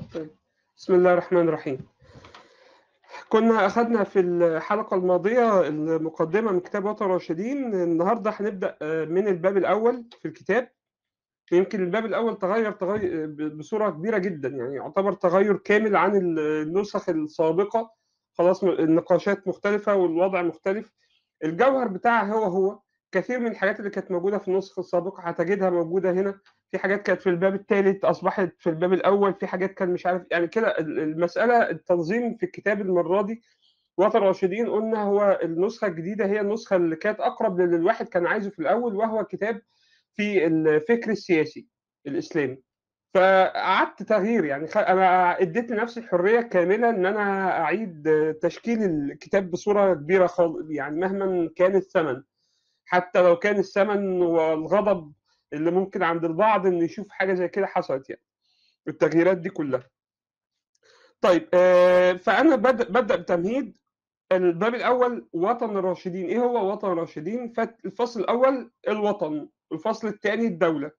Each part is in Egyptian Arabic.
طيب. بسم الله الرحمن الرحيم كنا أخذنا في الحلقة الماضية المقدمة من كتاب وطن راشدين النهاردة هنبدأ من الباب الأول في الكتاب يمكن الباب الأول تغير تغير بصورة كبيرة جدا يعني يعتبر تغير كامل عن النسخ السابقة خلاص النقاشات مختلفة والوضع مختلف الجوهر بتاعها هو هو كثير من الحاجات اللي كانت موجودة في النسخ السابقة هتجدها موجودة هنا في حاجات كانت في الباب الثالث أصبحت في الباب الأول في حاجات كان مش عارف يعني كده المسألة التنظيم في الكتاب المرة دي وطن راشدين قلنا هو النسخة الجديدة هي النسخة اللي كانت أقرب للي الواحد كان عايزه في الأول وهو كتاب في الفكر السياسي الإسلامي فقعدت تغيير يعني انا اديت لنفسي الحريه الكامله ان انا اعيد تشكيل الكتاب بصوره كبيره خالص يعني مهما كان الثمن حتى لو كان الثمن والغضب اللي ممكن عند البعض ان يشوف حاجه زي كده حصلت يعني التغييرات دي كلها طيب فانا ببدا ببدا بتمهيد الباب الاول وطن الراشدين ايه هو وطن الراشدين الفصل الاول الوطن الفصل الثاني الدوله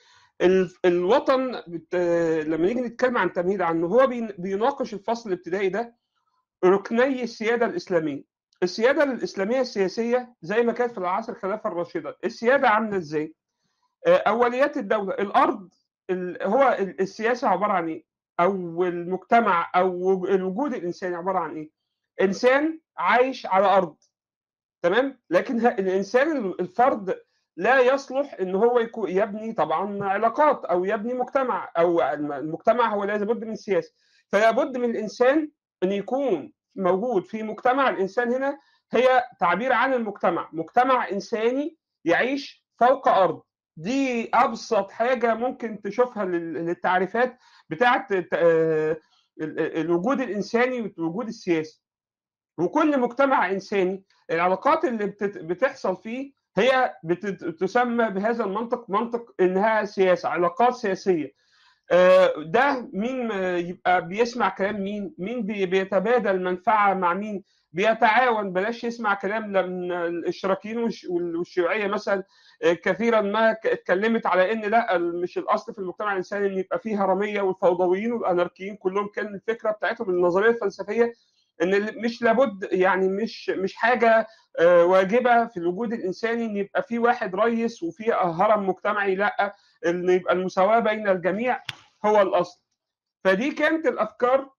الوطن بت... لما نيجي نتكلم عن تمهيد عنه هو بيناقش الفصل الابتدائي ده ركني السياده الاسلاميه السياده الاسلاميه السياسيه زي ما كانت في العصر الخلافه الراشده السياده عامله ازاي اوليات الدوله الارض ال... هو السياسه عباره عن ايه او المجتمع او الوجود الانساني عباره عن ايه انسان عايش على ارض تمام لكن الانسان الفرد لا يصلح ان هو يكون يبني طبعا علاقات او يبني مجتمع او المجتمع هو لازم بد من سياسه فلا بد من الانسان ان يكون موجود في مجتمع الانسان هنا هي تعبير عن المجتمع مجتمع انساني يعيش فوق ارض دي ابسط حاجه ممكن تشوفها للتعريفات بتاعه الوجود الانساني والوجود السياسي وكل مجتمع انساني العلاقات اللي بتحصل فيه هي تسمى بهذا المنطق منطق انها سياسه علاقات سياسيه ده مين يبقى بيسمع كلام مين مين بيتبادل منفعه مع مين بيتعاون بلاش يسمع كلام من الاشراكيين والشيوعيه مثلا كثيرا ما اتكلمت على ان لا مش الاصل في المجتمع الانساني ان يبقى فيه هرميه والفوضويين والاناركيين كلهم كان الفكره بتاعتهم النظريه الفلسفيه ان مش لابد يعني مش مش حاجه واجبه في الوجود الانساني ان يبقى في واحد رئيس وفي هرم مجتمعي لا ان يبقى المساواه بين الجميع هو الاصل فدي كانت الافكار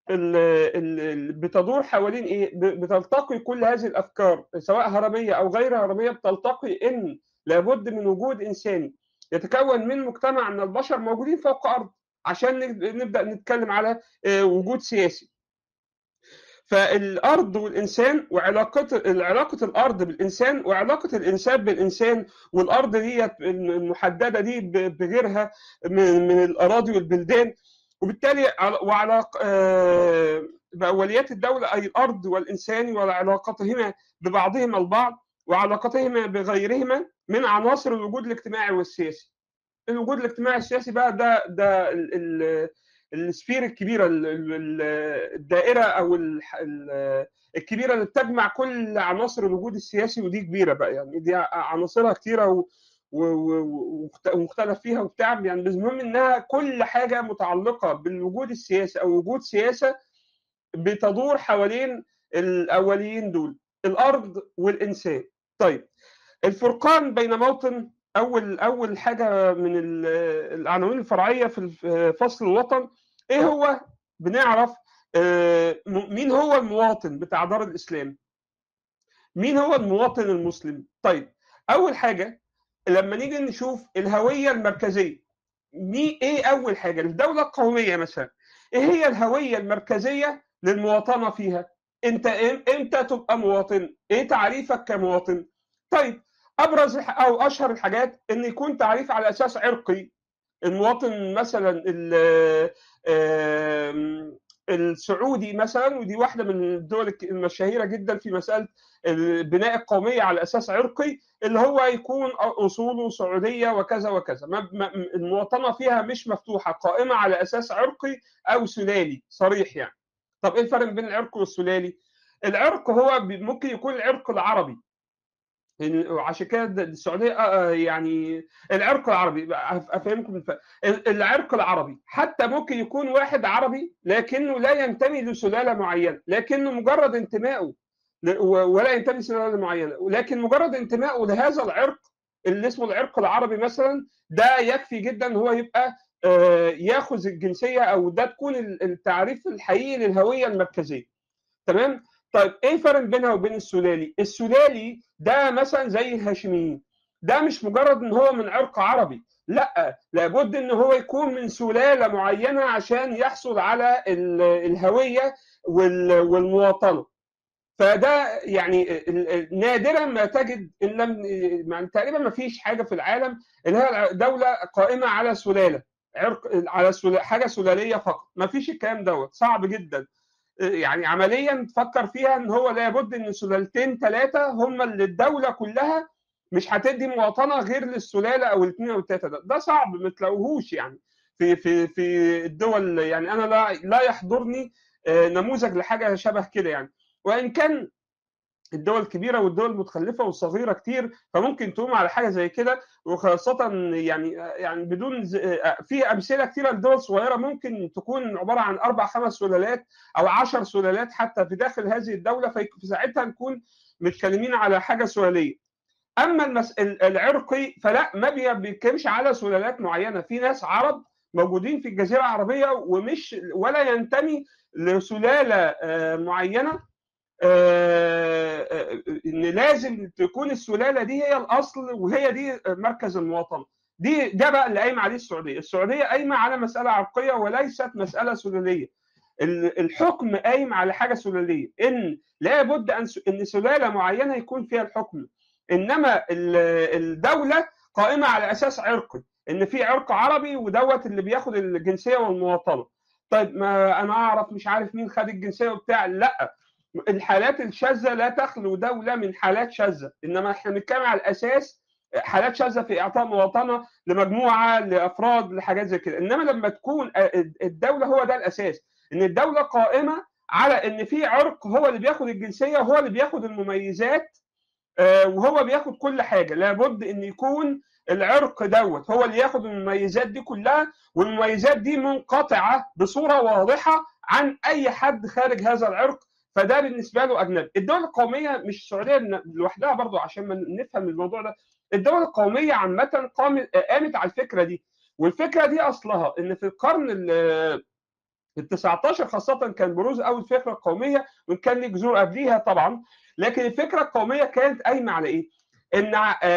اللي بتدور حوالين ايه بتلتقي كل هذه الافكار سواء هرميه او غير هرميه بتلتقي ان لابد من وجود انساني يتكون من مجتمع من البشر موجودين فوق ارض عشان نبدا نتكلم على وجود سياسي فالارض والانسان وعلاقه علاقه الارض بالانسان وعلاقه الانسان بالانسان والارض دي المحدده دي بغيرها من, من الاراضي والبلدان وبالتالي وعلى باوليات الدوله اي الارض والانسان وعلاقتهما ببعضهما البعض وعلاقتهما بغيرهما من عناصر الوجود الاجتماعي والسياسي. الوجود الاجتماعي السياسي بقى ده ده ال ال السفير الكبيره الدائره او الكبيره اللي بتجمع كل عناصر الوجود السياسي ودي كبيره بقى يعني دي عناصرها كتيره ومختلف فيها وبتاع يعني المهم انها كل حاجه متعلقه بالوجود السياسي او وجود سياسه بتدور حوالين الاوليين دول الارض والانسان طيب الفرقان بين موطن اول اول حاجه من العناوين الفرعيه في فصل الوطن ايه هو بنعرف مين هو المواطن بتاع دار الاسلام مين هو المواطن المسلم طيب اول حاجه لما نيجي نشوف الهويه المركزيه مي ايه اول حاجه الدوله القوميه مثلا ايه هي الهويه المركزيه للمواطنه فيها انت امتى تبقى مواطن ايه تعريفك كمواطن طيب ابرز او اشهر الحاجات ان يكون تعريف على اساس عرقي المواطن مثلا السعودي مثلا ودي واحده من الدول المشهيره جدا في مساله بناء القوميه على اساس عرقي اللي هو يكون اصوله سعوديه وكذا وكذا المواطنه فيها مش مفتوحه قائمه على اساس عرقي او سلالي صريح يعني طب ايه الفرق بين العرق والسلالي العرق هو ممكن يكون العرق العربي وعشان كده السعوديه يعني العرق العربي افهمكم الف... العرق العربي حتى ممكن يكون واحد عربي لكنه لا ينتمي لسلاله معينه لكنه مجرد انتمائه ولا ينتمي لسلاله معينه لكن مجرد انتمائه لهذا العرق اللي اسمه العرق العربي مثلا ده يكفي جدا ان هو يبقى ياخذ الجنسيه او ده تكون التعريف الحقيقي للهويه المركزيه تمام طيب ايه الفرق بينها وبين السلالي السلالي ده مثلا زي الهاشميين ده مش مجرد ان هو من عرق عربي لا لابد ان هو يكون من سلاله معينه عشان يحصل على الهويه والمواطنه فده يعني نادرا ما تجد ان لم يعني تقريبا ما فيش حاجه في العالم اللي هي دوله قائمه على سلاله عرق على سلالة حاجه سلاليه فقط ما فيش الكلام دوت صعب جدا يعني عمليا تفكر فيها ان هو لابد ان سلالتين ثلاثه هم اللي الدوله كلها مش هتدي مواطنه غير للسلاله او الاثنين او الثلاثه ده ده صعب ما تلاقوهوش يعني في في في الدول يعني انا لا لا يحضرني نموذج لحاجه شبه كده يعني وان كان الدول الكبيره والدول المتخلفه والصغيره كتير فممكن تقوم على حاجه زي كده وخاصه يعني يعني بدون في امثله كتيره لدول صغيره ممكن تكون عباره عن اربع خمس سلالات او عشر سلالات حتى في داخل هذه الدوله في ساعتها نكون متكلمين على حاجه سلاليه. اما المس... العرقي فلا ما بيتكلمش على سلالات معينه في ناس عرب موجودين في الجزيره العربيه ومش ولا ينتمي لسلاله معينه ان لازم تكون السلاله دي هي الاصل وهي دي مركز المواطنه دي ده بقى اللي قايمه عليه السعوديه السعوديه قايمه على مساله عرقيه وليست مساله سلاليه الحكم قايم على حاجه سلاليه ان لابد ان ان سلاله معينه يكون فيها الحكم انما الدوله قائمه على اساس عرقي ان في عرق عربي ودوت اللي بياخد الجنسيه والمواطنه طيب ما انا اعرف مش عارف مين خد الجنسيه وبتاع لا الحالات الشاذه لا تخلو دوله من حالات شاذه انما احنا بنتكلم على الاساس حالات شاذه في اعطاء مواطنه لمجموعه لافراد لحاجات زي كده انما لما تكون الدوله هو ده الاساس ان الدوله قائمه على ان في عرق هو اللي بياخد الجنسيه وهو اللي بياخد المميزات وهو بياخد كل حاجه لابد ان يكون العرق دوت هو اللي ياخد المميزات دي كلها والمميزات دي منقطعه بصوره واضحه عن اي حد خارج هذا العرق فده بالنسبه له اجنبي الدول القوميه مش السعوديه لوحدها برضو عشان ما نفهم الموضوع ده الدول القوميه عامه قامت قامت على الفكره دي والفكره دي اصلها ان في القرن ال 19 خاصه كان بروز اول فكره قوميه وان كان ليه جذور قبليها طبعا لكن الفكره القوميه كانت قايمه على ايه؟ ان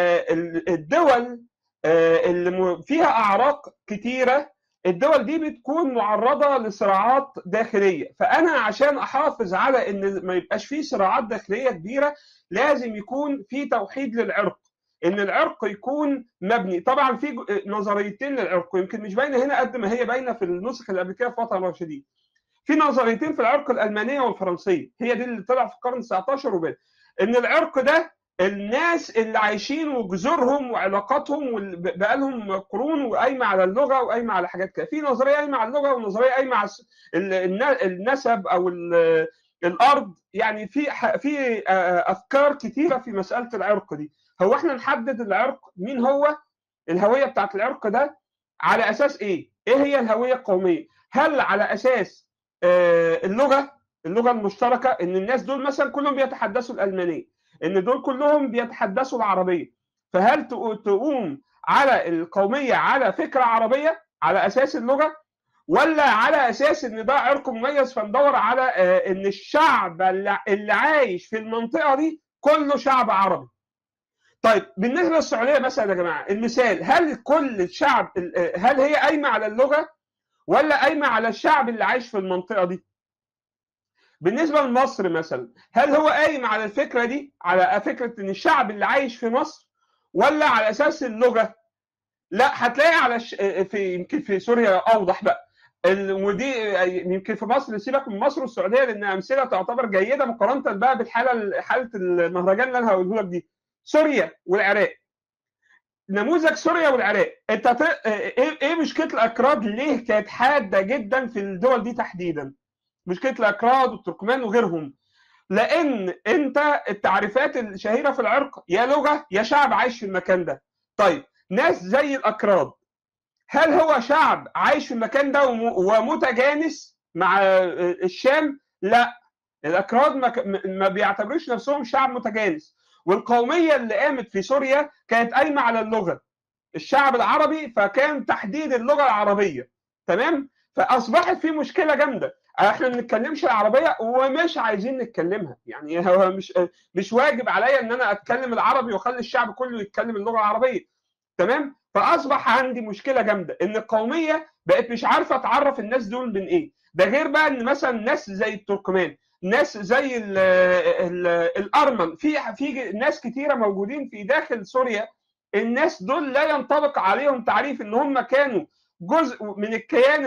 الدول اللي فيها اعراق كتيره الدول دي بتكون معرضه لصراعات داخليه فانا عشان احافظ على ان ما يبقاش فيه صراعات داخليه كبيره لازم يكون في توحيد للعرق ان العرق يكون مبني طبعا في نظريتين للعرق يمكن مش باينه هنا قد ما هي باينه في النسخ اللي قبل كده في وطن الراشدين في نظريتين في العرق الالمانيه والفرنسيه هي دي اللي طلع في القرن 19 وبين ان العرق ده الناس اللي عايشين وجذورهم وعلاقاتهم بقالهم قرون وقايمه على اللغه وقايمه على حاجات كده في نظريه قايمه على اللغه ونظريه قايمه على النسب او الارض يعني في في افكار كثيره في مساله العرق دي هو احنا نحدد العرق مين هو الهويه بتاعت العرق ده على اساس ايه ايه هي الهويه القوميه هل على اساس اللغه اللغه المشتركه ان الناس دول مثلا كلهم بيتحدثوا الالمانيه ان دول كلهم بيتحدثوا العربيه فهل تقوم على القوميه على فكره عربيه على اساس اللغه ولا على اساس ان ده عرق مميز فندور على ان الشعب اللي عايش في المنطقه دي كله شعب عربي طيب بالنسبه للسعوديه مثلا يا جماعه المثال هل كل الشعب هل هي قايمه على اللغه ولا قايمه على الشعب اللي عايش في المنطقه دي بالنسبه لمصر مثلا هل هو قايم على الفكره دي على فكره ان الشعب اللي عايش في مصر ولا على اساس اللغه لا هتلاقي على ش... في يمكن في سوريا اوضح بقى ال... ودي يمكن في مصر سيبك من مصر والسعوديه لان امثله تعتبر جيده مقارنه بقى بالحاله حاله المهرجان اللي انا هقوله لك دي سوريا والعراق نموذج سوريا والعراق انت ت... ايه ايه مشكله الاكراد ليه كانت حاده جدا في الدول دي تحديدا مشكله الاكراد والتركمان وغيرهم لان انت التعريفات الشهيره في العرق يا لغه يا شعب عايش في المكان ده طيب ناس زي الاكراد هل هو شعب عايش في المكان ده ومتجانس مع الشام لا الاكراد ما, ما بيعتبروش نفسهم شعب متجانس والقوميه اللي قامت في سوريا كانت قايمه على اللغه الشعب العربي فكان تحديد اللغه العربيه تمام فاصبحت في مشكله جامده احنا ما بنتكلمش العربيه ومش عايزين نتكلمها يعني هو مش مش واجب عليا ان انا اتكلم العربي واخلي الشعب كله يتكلم اللغه العربيه تمام فاصبح عندي مشكله جامده ان القوميه بقت مش عارفه تعرف الناس دول من ايه ده غير بقى ان مثلا ناس زي التركمان ناس زي ال ال الارمن في في ناس كتيره موجودين في داخل سوريا الناس دول لا ينطبق عليهم تعريف ان هم كانوا جزء من الكيان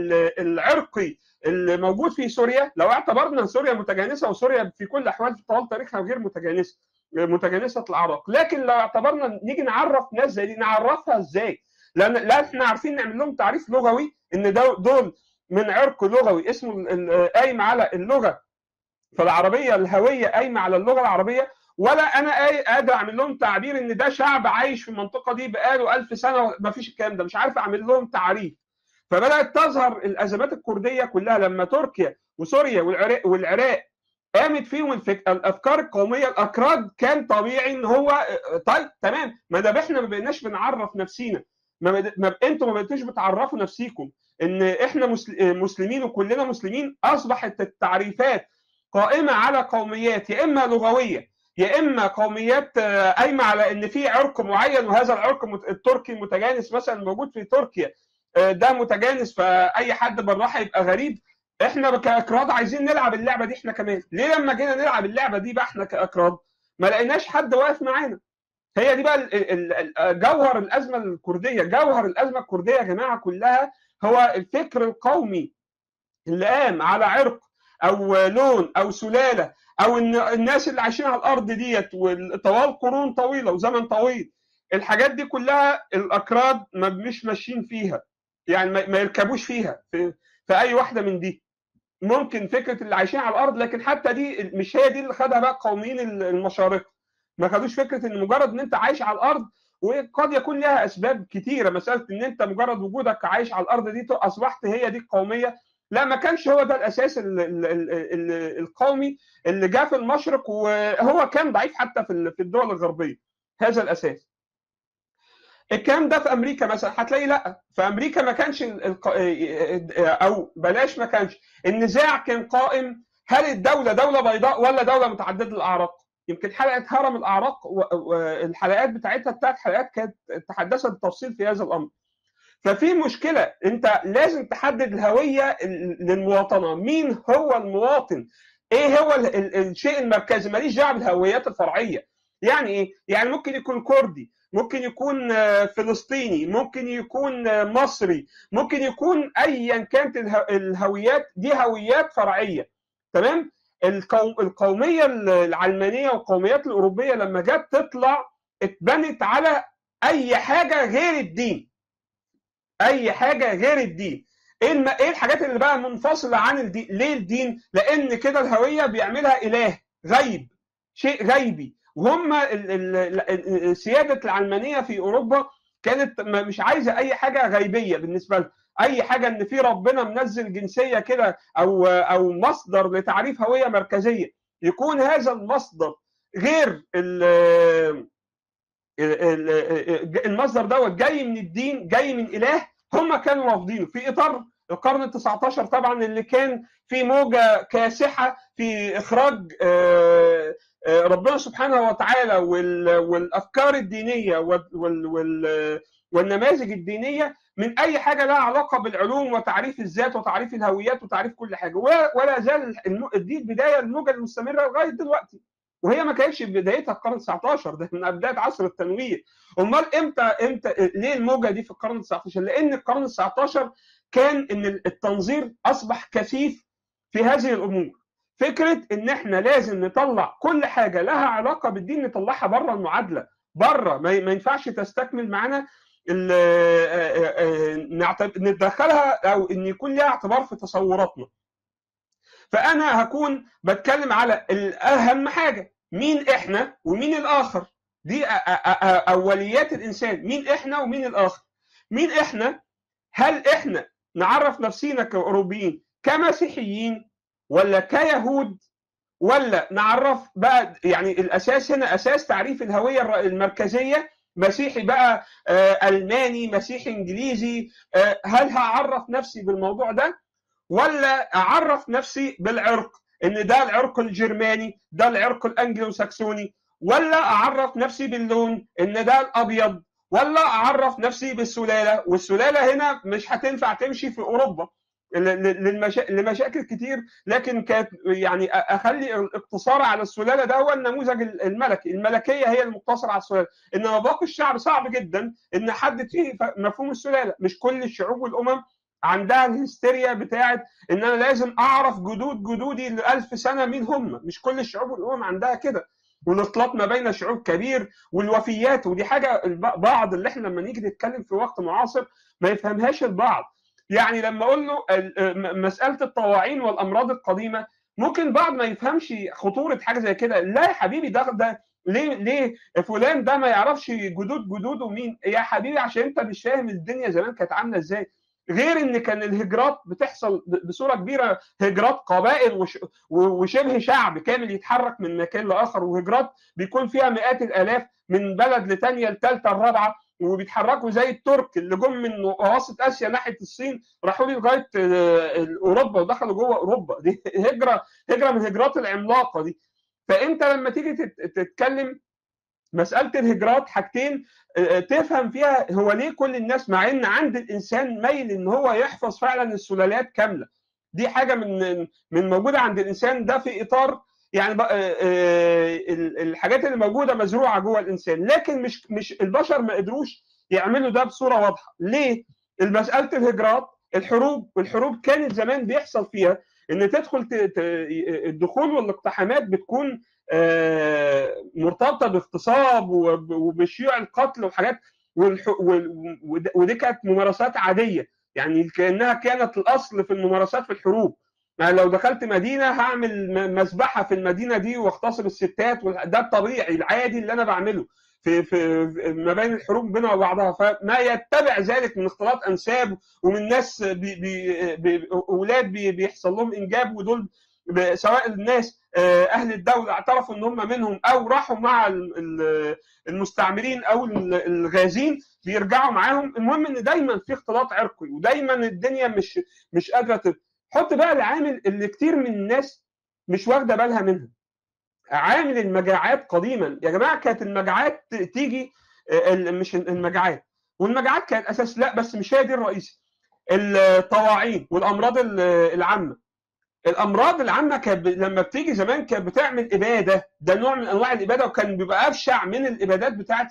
العرقي اللي موجود في سوريا لو اعتبرنا سوريا متجانسه وسوريا في كل الاحوال في طوال تاريخها غير متجانسه متجانسه الاعراق لكن لو اعتبرنا نيجي نعرف ناس زي دي نعرفها ازاي؟ لان لا احنا عارفين نعمل لهم تعريف لغوي ان دول من عرق لغوي اسمه قايم على اللغه فالعربيه الهويه قايمه على اللغه العربيه ولا انا قادر اعمل لهم تعبير ان ده شعب عايش في المنطقه دي بقاله ألف سنه ما فيش الكلام ده مش عارف اعمل لهم تعريف فبدات تظهر الازمات الكرديه كلها لما تركيا وسوريا والعراق والعراق قامت فيهم الافكار القوميه الاكراد كان طبيعي ان هو طيب تمام ما ده احنا ما بقيناش بنعرف نفسينا ما, ما انتوا ما بقيتوش بتعرفوا نفسيكم ان احنا مسلمين وكلنا مسلمين اصبحت التعريفات قائمه على قوميات يا اما لغويه يا اما قوميات قايمه على ان في عرق معين وهذا العرق التركي المتجانس مثلا موجود في تركيا ده متجانس فاي حد براها يبقى غريب احنا كاكراد عايزين نلعب اللعبه دي احنا كمان ليه لما جينا نلعب اللعبه دي بقى احنا كاكراد ما لقيناش حد واقف معانا هي دي بقى جوهر الازمه الكرديه جوهر الازمه الكرديه يا جماعه كلها هو الفكر القومي اللي قام على عرق او لون او سلاله او ان الناس اللي عايشين على الارض ديت وطوال قرون طويله وزمن طويل الحاجات دي كلها الاكراد ما مش ماشيين فيها يعني ما يركبوش فيها في, في اي واحده من دي ممكن فكره اللي عايشين على الارض لكن حتى دي مش هي دي اللي خدها بقى قوميين المشارقه ما خدوش فكره ان مجرد ان انت عايش على الارض وقد يكون لها اسباب كتيره مساله ان انت مجرد وجودك عايش على الارض دي اصبحت هي دي القوميه لا ما كانش هو ده الاساس ال ال ال القومي اللي جاء في المشرق وهو كان ضعيف حتى في الدول الغربيه هذا الاساس الكلام ده في امريكا مثلا هتلاقي لا في امريكا ما كانش او بلاش ما كانش النزاع كان قائم هل الدوله دوله بيضاء ولا دوله متعدده الاعراق يمكن حلقه هرم الاعراق والحلقات بتاعتها بتاعت حلقات كانت تحدثت بالتفصيل في هذا الامر ففي مشكله انت لازم تحدد الهويه للمواطنه مين هو المواطن ايه هو الشيء المركزي ماليش دعوه بالهويات الفرعيه يعني ايه يعني ممكن يكون كردي ممكن يكون فلسطيني ممكن يكون مصري ممكن يكون ايا كانت الهويات دي هويات فرعيه تمام القوميه العلمانيه والقوميات الاوروبيه لما جت تطلع اتبنت على اي حاجه غير الدين اي حاجه غير الدين ايه الم... ايه الحاجات اللي بقى منفصله عن الدين ليه الدين لان كده الهويه بيعملها اله غيب شيء غيبي وهم سياده العلمانيه في اوروبا كانت مش عايزه اي حاجه غيبيه بالنسبه لها اي حاجه ان في ربنا منزل جنسيه كده او او مصدر لتعريف هويه مركزيه يكون هذا المصدر غير المصدر دوت جاي من الدين جاي من اله هم كانوا رافضينه في اطار القرن ال 19 طبعا اللي كان في موجه كاسحه في اخراج ربنا سبحانه وتعالى والافكار الدينيه والنماذج الدينيه من اي حاجه لها علاقه بالعلوم وتعريف الذات وتعريف الهويات وتعريف كل حاجه ولا زال دي البدايه الموجه المستمره لغايه دلوقتي وهي ما كانتش بدايتها القرن 19 ده من بدايه عصر التنوير امال امتى امتى ليه الموجه دي في القرن 19 لان القرن 19 كان ان التنظير اصبح كثيف في هذه الامور فكره ان احنا لازم نطلع كل حاجه لها علاقه بالدين نطلعها بره المعادله بره ما ينفعش تستكمل معانا ندخلها او ان يكون لها اعتبار في تصوراتنا فانا هكون بتكلم على اهم حاجه مين احنا ومين الاخر دي اوليات الانسان مين احنا ومين الاخر مين احنا هل احنا نعرف نفسينا كاوروبيين كمسيحيين ولا كيهود ولا نعرف بقى يعني الاساس هنا اساس تعريف الهويه المركزيه مسيحي بقى الماني مسيحي انجليزي هل هعرف نفسي بالموضوع ده ولا اعرف نفسي بالعرق ان ده العرق الجرماني ده العرق الانجلو ساكسوني ولا اعرف نفسي باللون ان ده الابيض ولا اعرف نفسي بالسلاله والسلاله هنا مش هتنفع تمشي في اوروبا لمشاكل كتير لكن كانت يعني اخلي الاقتصار على السلاله ده هو النموذج الملكي الملكيه هي المقتصره على السلاله انما باقي الشعب صعب جدا ان حد فيه مفهوم السلاله مش كل الشعوب والامم عندها الهستيريا بتاعت ان انا لازم اعرف جدود جدودي لألف سنه مين هم مش كل الشعوب والامم عندها كده والاختلاط ما بين شعوب كبير والوفيات ودي حاجه بعض اللي احنا لما نيجي نتكلم في وقت معاصر ما يفهمهاش البعض يعني لما اقول له مساله الطواعين والامراض القديمه ممكن بعض ما يفهمش خطوره حاجه زي كده لا يا حبيبي ده ده ليه ليه فلان ده ما يعرفش جدود جدوده مين يا حبيبي عشان انت مش فاهم الدنيا زمان كانت عامله ازاي غير ان كان الهجرات بتحصل بصوره كبيره هجرات قبائل وشبه شعب كامل يتحرك من مكان لاخر وهجرات بيكون فيها مئات الالاف من بلد لثانيه لثالثه لرابعه وبيتحركوا زي الترك اللي جم من وسط اسيا ناحيه الصين راحوا لي لغايه اوروبا ودخلوا جوه اوروبا دي هجره هجره من الهجرات العملاقه دي فانت لما تيجي تتكلم مساله الهجرات حاجتين تفهم فيها هو ليه كل الناس مع ان عند الانسان ميل ان هو يحفظ فعلا السلالات كامله دي حاجه من من موجوده عند الانسان ده في اطار يعني الحاجات اللي موجوده مزروعه جوه الانسان لكن مش مش البشر ما قدروش يعملوا ده بصوره واضحه ليه مساله الهجرات الحروب والحروب كانت زمان بيحصل فيها ان تدخل الدخول والاقتحامات بتكون مرتبطه باغتصاب وبشيوع القتل وحاجات ودي كانت ممارسات عاديه يعني كانها كانت الاصل في الممارسات في الحروب يعني لو دخلت مدينه هعمل مذبحه في المدينه دي واغتصب الستات ده الطبيعي العادي اللي انا بعمله في في ما بين الحروب بينها وبعضها فما يتبع ذلك من اختلاط انساب ومن ناس بي بي بي اولاد بي بيحصل لهم انجاب ودول سواء الناس اهل الدوله اعترفوا ان هم منهم او راحوا مع المستعمرين او الغازين بيرجعوا معاهم المهم ان دايما في اختلاط عرقي ودايما الدنيا مش مش قادره حط بقى العامل اللي كتير من الناس مش واخده بالها منها عامل المجاعات قديما يا جماعه كانت المجاعات تيجي مش المجاعات والمجاعات كانت اساس لا بس مش هي دي الرئيسي الطواعين والامراض العامه الامراض العامه كانت لما بتيجي زمان كانت بتعمل اباده ده نوع من انواع الاباده وكان بيبقى ابشع من الابادات بتاعه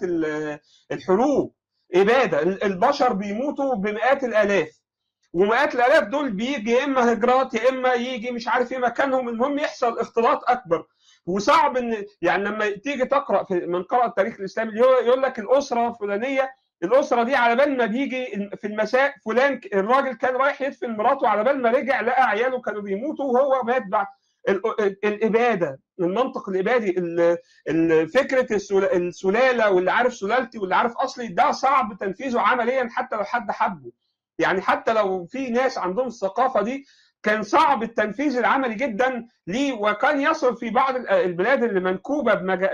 الحروب اباده البشر بيموتوا بمئات الالاف ومئات الالاف دول بيجي يا اما هجرات يا اما يجي مش عارف ايه مكانهم المهم يحصل اختلاط اكبر وصعب ان يعني لما تيجي تقرا في من قرأ التاريخ الاسلامي يقول لك الاسره الفلانيه الاسره دي على بال ما بيجي في المساء فلان الراجل كان رايح يدفن مراته على بال ما رجع لقى عياله كانوا بيموتوا وهو مات بعد الاباده المنطق الابادي فكره السلاله واللي عارف سلالتي واللي عارف اصلي ده صعب تنفيذه عمليا حتى لو حد حبه يعني حتى لو في ناس عندهم الثقافه دي كان صعب التنفيذ العملي جدا ليه وكان يصل في بعض البلاد اللي منكوبه بمجا...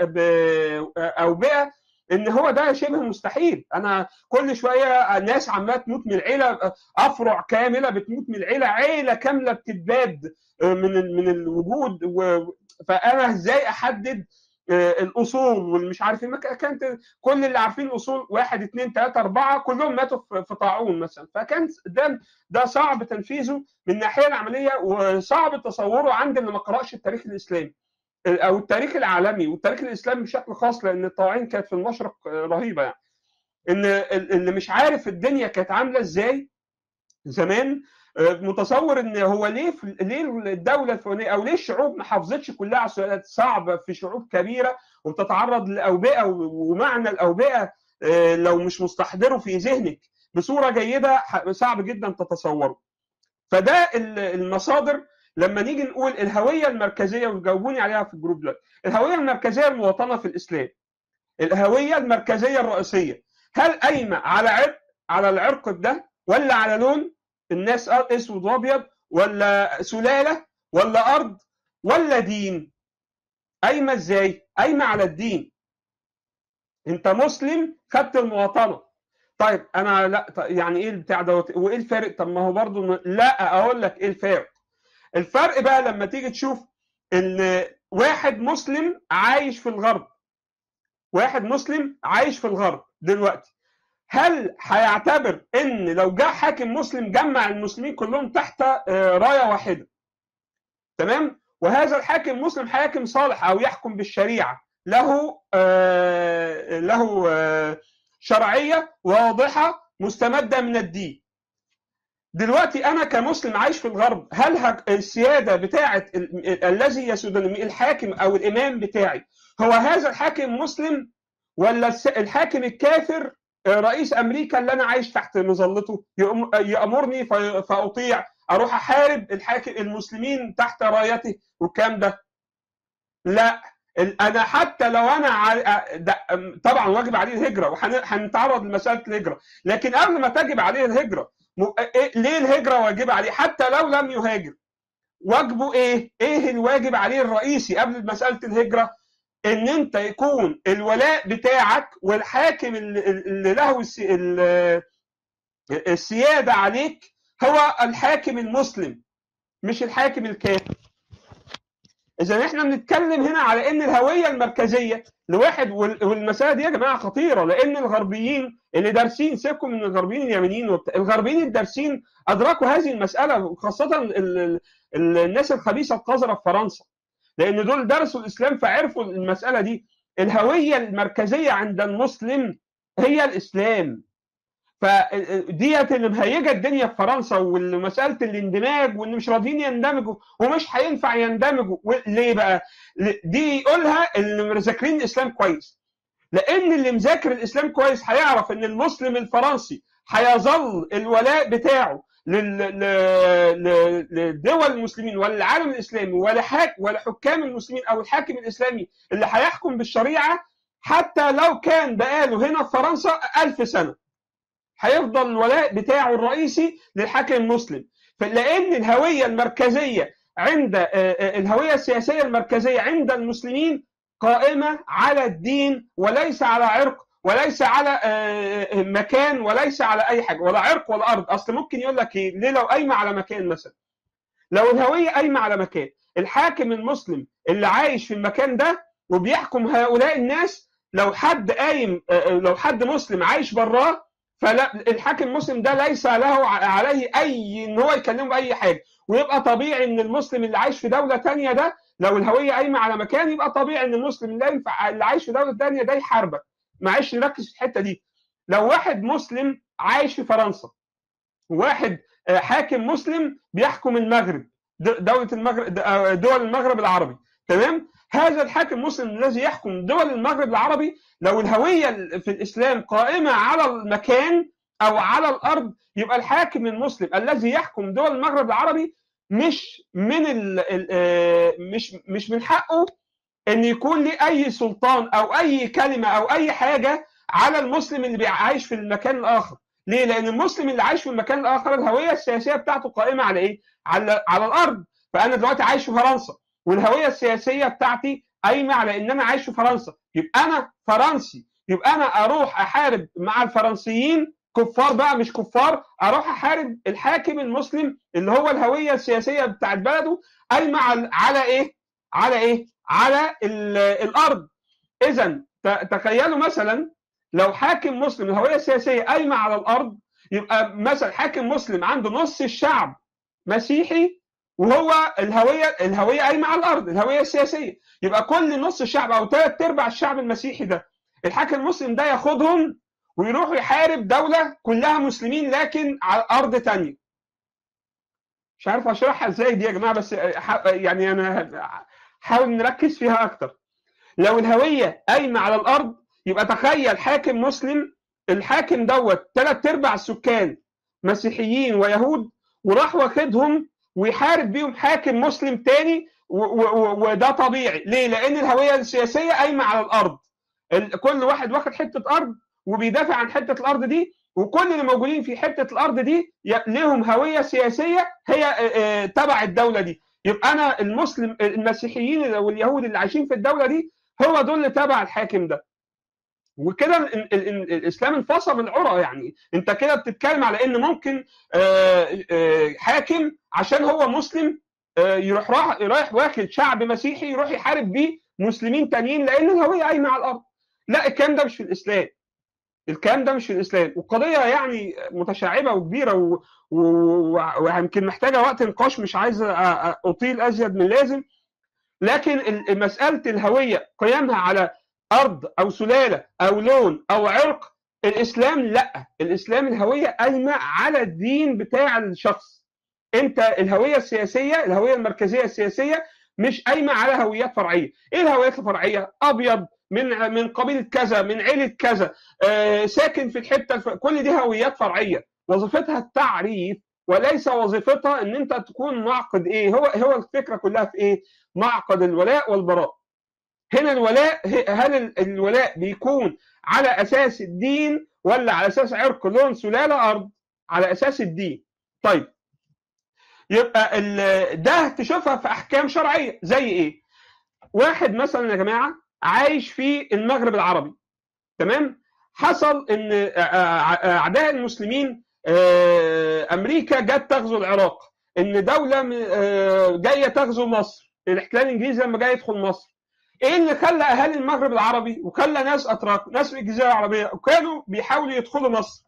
باوبئه ان هو ده شبه مستحيل انا كل شويه ناس عماله تموت من العيله افرع كامله بتموت من العيله عيله كامله بتتباد من من الوجود و... فانا ازاي احدد الاصول والمش عارف ايه كانت كل اللي عارفين الاصول واحد اثنين ثلاثه اربعه كلهم ماتوا في طاعون مثلا فكان ده ده صعب تنفيذه من الناحيه العمليه وصعب تصوره عند اللي ما قراش التاريخ الاسلامي او التاريخ العالمي والتاريخ الاسلامي بشكل خاص لان الطواعين كانت في المشرق رهيبه يعني ان اللي مش عارف الدنيا كانت عامله ازاي زمان متصور ان هو ليه ليه الدوله الفلانيه او ليه الشعوب ما حافظتش كلها على سؤالات صعبه في شعوب كبيره وبتتعرض لاوبئه ومعنى الاوبئه لو مش مستحضره في ذهنك بصوره جيده صعب جدا تتصوره فده المصادر لما نيجي نقول الهويه المركزيه وتجاوبوني عليها في الجروب دلوقتي الهويه المركزيه المواطنه في الاسلام الهويه المركزيه الرئيسيه هل قايمه على عرق على العرق ده ولا على لون الناس اسود وابيض ولا سلاله ولا ارض ولا دين قايمه ازاي قايمه على الدين انت مسلم خدت المواطنه طيب انا لا يعني ايه البتاع دوت وايه الفرق طب ما هو برضه لا اقول لك ايه الفرق الفرق بقى لما تيجي تشوف ان واحد مسلم عايش في الغرب واحد مسلم عايش في الغرب دلوقتي هل هيعتبر ان لو جاء حاكم مسلم جمع المسلمين كلهم تحت رايه واحده تمام وهذا الحاكم مسلم حاكم صالح او يحكم بالشريعه له آه له آه شرعيه واضحه مستمده من الدين دلوقتي انا كمسلم عايش في الغرب هل السياده بتاعه الذي يسودني الحاكم او الامام بتاعي هو هذا الحاكم مسلم ولا الحاكم الكافر رئيس امريكا اللي انا عايش تحت مظلته يامرني فاطيع اروح احارب الحاكم المسلمين تحت رايته والكلام ده لا انا حتى لو انا طبعا واجب عليه الهجره وهنتعرض لمساله الهجره لكن قبل ما تجب عليه الهجره ليه الهجره واجبه عليه حتى لو لم يهاجر واجبه ايه ايه الواجب عليه الرئيسي قبل مساله الهجره ان انت يكون الولاء بتاعك والحاكم اللي له السياده عليك هو الحاكم المسلم مش الحاكم الكافر اذا احنا بنتكلم هنا على ان الهويه المركزيه لواحد والمساله دي يا جماعه خطيره لان الغربيين اللي دارسين سيبكم من الغربيين اليمنيين وبت... الغربيين الدارسين ادركوا هذه المساله خاصه ال... ال... الناس الخبيثه القذره في فرنسا لان دول درسوا الاسلام فعرفوا المساله دي الهويه المركزيه عند المسلم هي الاسلام فديت اللي مهيجه الدنيا في فرنسا ومساله الاندماج وان مش راضيين يندمجوا ومش هينفع يندمجوا ليه بقى؟ دي يقولها اللي مذاكرين الاسلام كويس لان اللي مذاكر الاسلام كويس هيعرف ان المسلم الفرنسي هيظل الولاء بتاعه لدول المسلمين وللعالم الاسلامي ولحاك ولحكام المسلمين او الحاكم الاسلامي اللي هيحكم بالشريعه حتى لو كان بقاله هنا في فرنسا ألف سنه هيفضل الولاء بتاعه الرئيسي للحاكم المسلم لان الهويه المركزيه عند الهويه السياسيه المركزيه عند المسلمين قائمه على الدين وليس على عرق وليس على مكان وليس على اي حاجه ولا عرق ولا ارض اصل ممكن يقول لك ايه ليه لو قايمه على مكان مثلا لو الهويه قايمه على مكان الحاكم المسلم اللي عايش في المكان ده وبيحكم هؤلاء الناس لو حد قايم لو حد مسلم عايش براه فلا الحاكم المسلم ده ليس له عليه اي ان هو يكلمه باي حاجه ويبقى طبيعي ان المسلم اللي عايش في دوله تانية ده لو الهويه قايمه على مكان يبقى طبيعي ان المسلم اللي, ينفع اللي عايش في دوله تانية ده يحاربك معلش نركز في الحته دي لو واحد مسلم عايش في فرنسا واحد حاكم مسلم بيحكم المغرب دوله المغرب دول المغرب العربي تمام هذا الحاكم المسلم الذي يحكم دول المغرب العربي لو الهويه في الاسلام قائمه على المكان او على الارض يبقى الحاكم المسلم الذي يحكم دول المغرب العربي مش من ال مش مش من حقه ان يكون ليه اي سلطان او اي كلمه او اي حاجه على المسلم اللي عايش في المكان الاخر ليه لان المسلم اللي عايش في المكان الاخر الهويه السياسيه بتاعته قائمه على ايه على على الارض فانا دلوقتي عايش في فرنسا والهويه السياسيه بتاعتي قايمه على ان انا عايش في فرنسا يبقى انا فرنسي يبقى انا اروح احارب مع الفرنسيين كفار بقى مش كفار اروح احارب الحاكم المسلم اللي هو الهويه السياسيه بتاعت بلده قايمه على ايه على ايه على الارض اذا تخيلوا مثلا لو حاكم مسلم الهويه السياسيه قايمه على الارض يبقى مثلا حاكم مسلم عنده نص الشعب مسيحي وهو الهويه الهويه قايمه على الارض الهويه السياسيه يبقى كل نص الشعب او ثلاث ارباع الشعب المسيحي ده الحاكم المسلم ده ياخدهم ويروح يحارب دوله كلها مسلمين لكن على ارض تانية مش عارف اشرحها ازاي دي يا جماعه بس يعني انا حاول نركز فيها اكتر لو الهويه قايمه على الارض يبقى تخيل حاكم مسلم الحاكم دوت ثلاث ارباع السكان مسيحيين ويهود وراح واخدهم ويحارب بيهم حاكم مسلم تاني وده طبيعي ليه لان الهويه السياسيه قايمه على الارض كل واحد واخد حته ارض وبيدافع عن حته الارض دي وكل اللي موجودين في حته الارض دي لهم هويه سياسيه هي تبع الدوله دي يبقى انا المسلم المسيحيين واليهود اللي عايشين في الدوله دي هو دول اللي تبع الحاكم ده وكده الاسلام انفصل العرى يعني انت كده بتتكلم على ان ممكن حاكم عشان هو مسلم يروح راح رايح واخد شعب مسيحي يروح يحارب بيه مسلمين تانيين لان الهويه قايمه على الارض لا الكلام ده مش في الاسلام الكلام ده مش في الاسلام والقضيه يعني متشعبه وكبيره ويمكن محتاجه وقت نقاش مش عايز اطيل ازيد من اللازم لكن مساله الهويه قيامها على ارض او سلاله او لون او عرق الاسلام لا الاسلام الهويه قايمه على الدين بتاع الشخص انت الهويه السياسيه الهويه المركزيه السياسيه مش قايمه على هويات فرعيه ايه الهويات الفرعيه ابيض من من قبيله كذا من عيله كذا آه ساكن في الحته الف... كل دي هويات فرعيه وظيفتها التعريف وليس وظيفتها ان انت تكون معقد ايه هو هو الفكره كلها في ايه معقد الولاء والبراء هنا الولاء هل الولاء بيكون على اساس الدين ولا على اساس عرق لون سلاله ارض على اساس الدين طيب يبقى ده تشوفها في احكام شرعيه زي ايه واحد مثلا يا جماعه عايش في المغرب العربي تمام حصل ان اعداء المسلمين امريكا جت تغزو العراق ان دوله جايه تغزو مصر الاحتلال الانجليزي لما جاي يدخل مصر ايه اللي خلى اهالي المغرب العربي وخلى ناس اتراك ناس في الجزيره العربيه وكانوا بيحاولوا يدخلوا مصر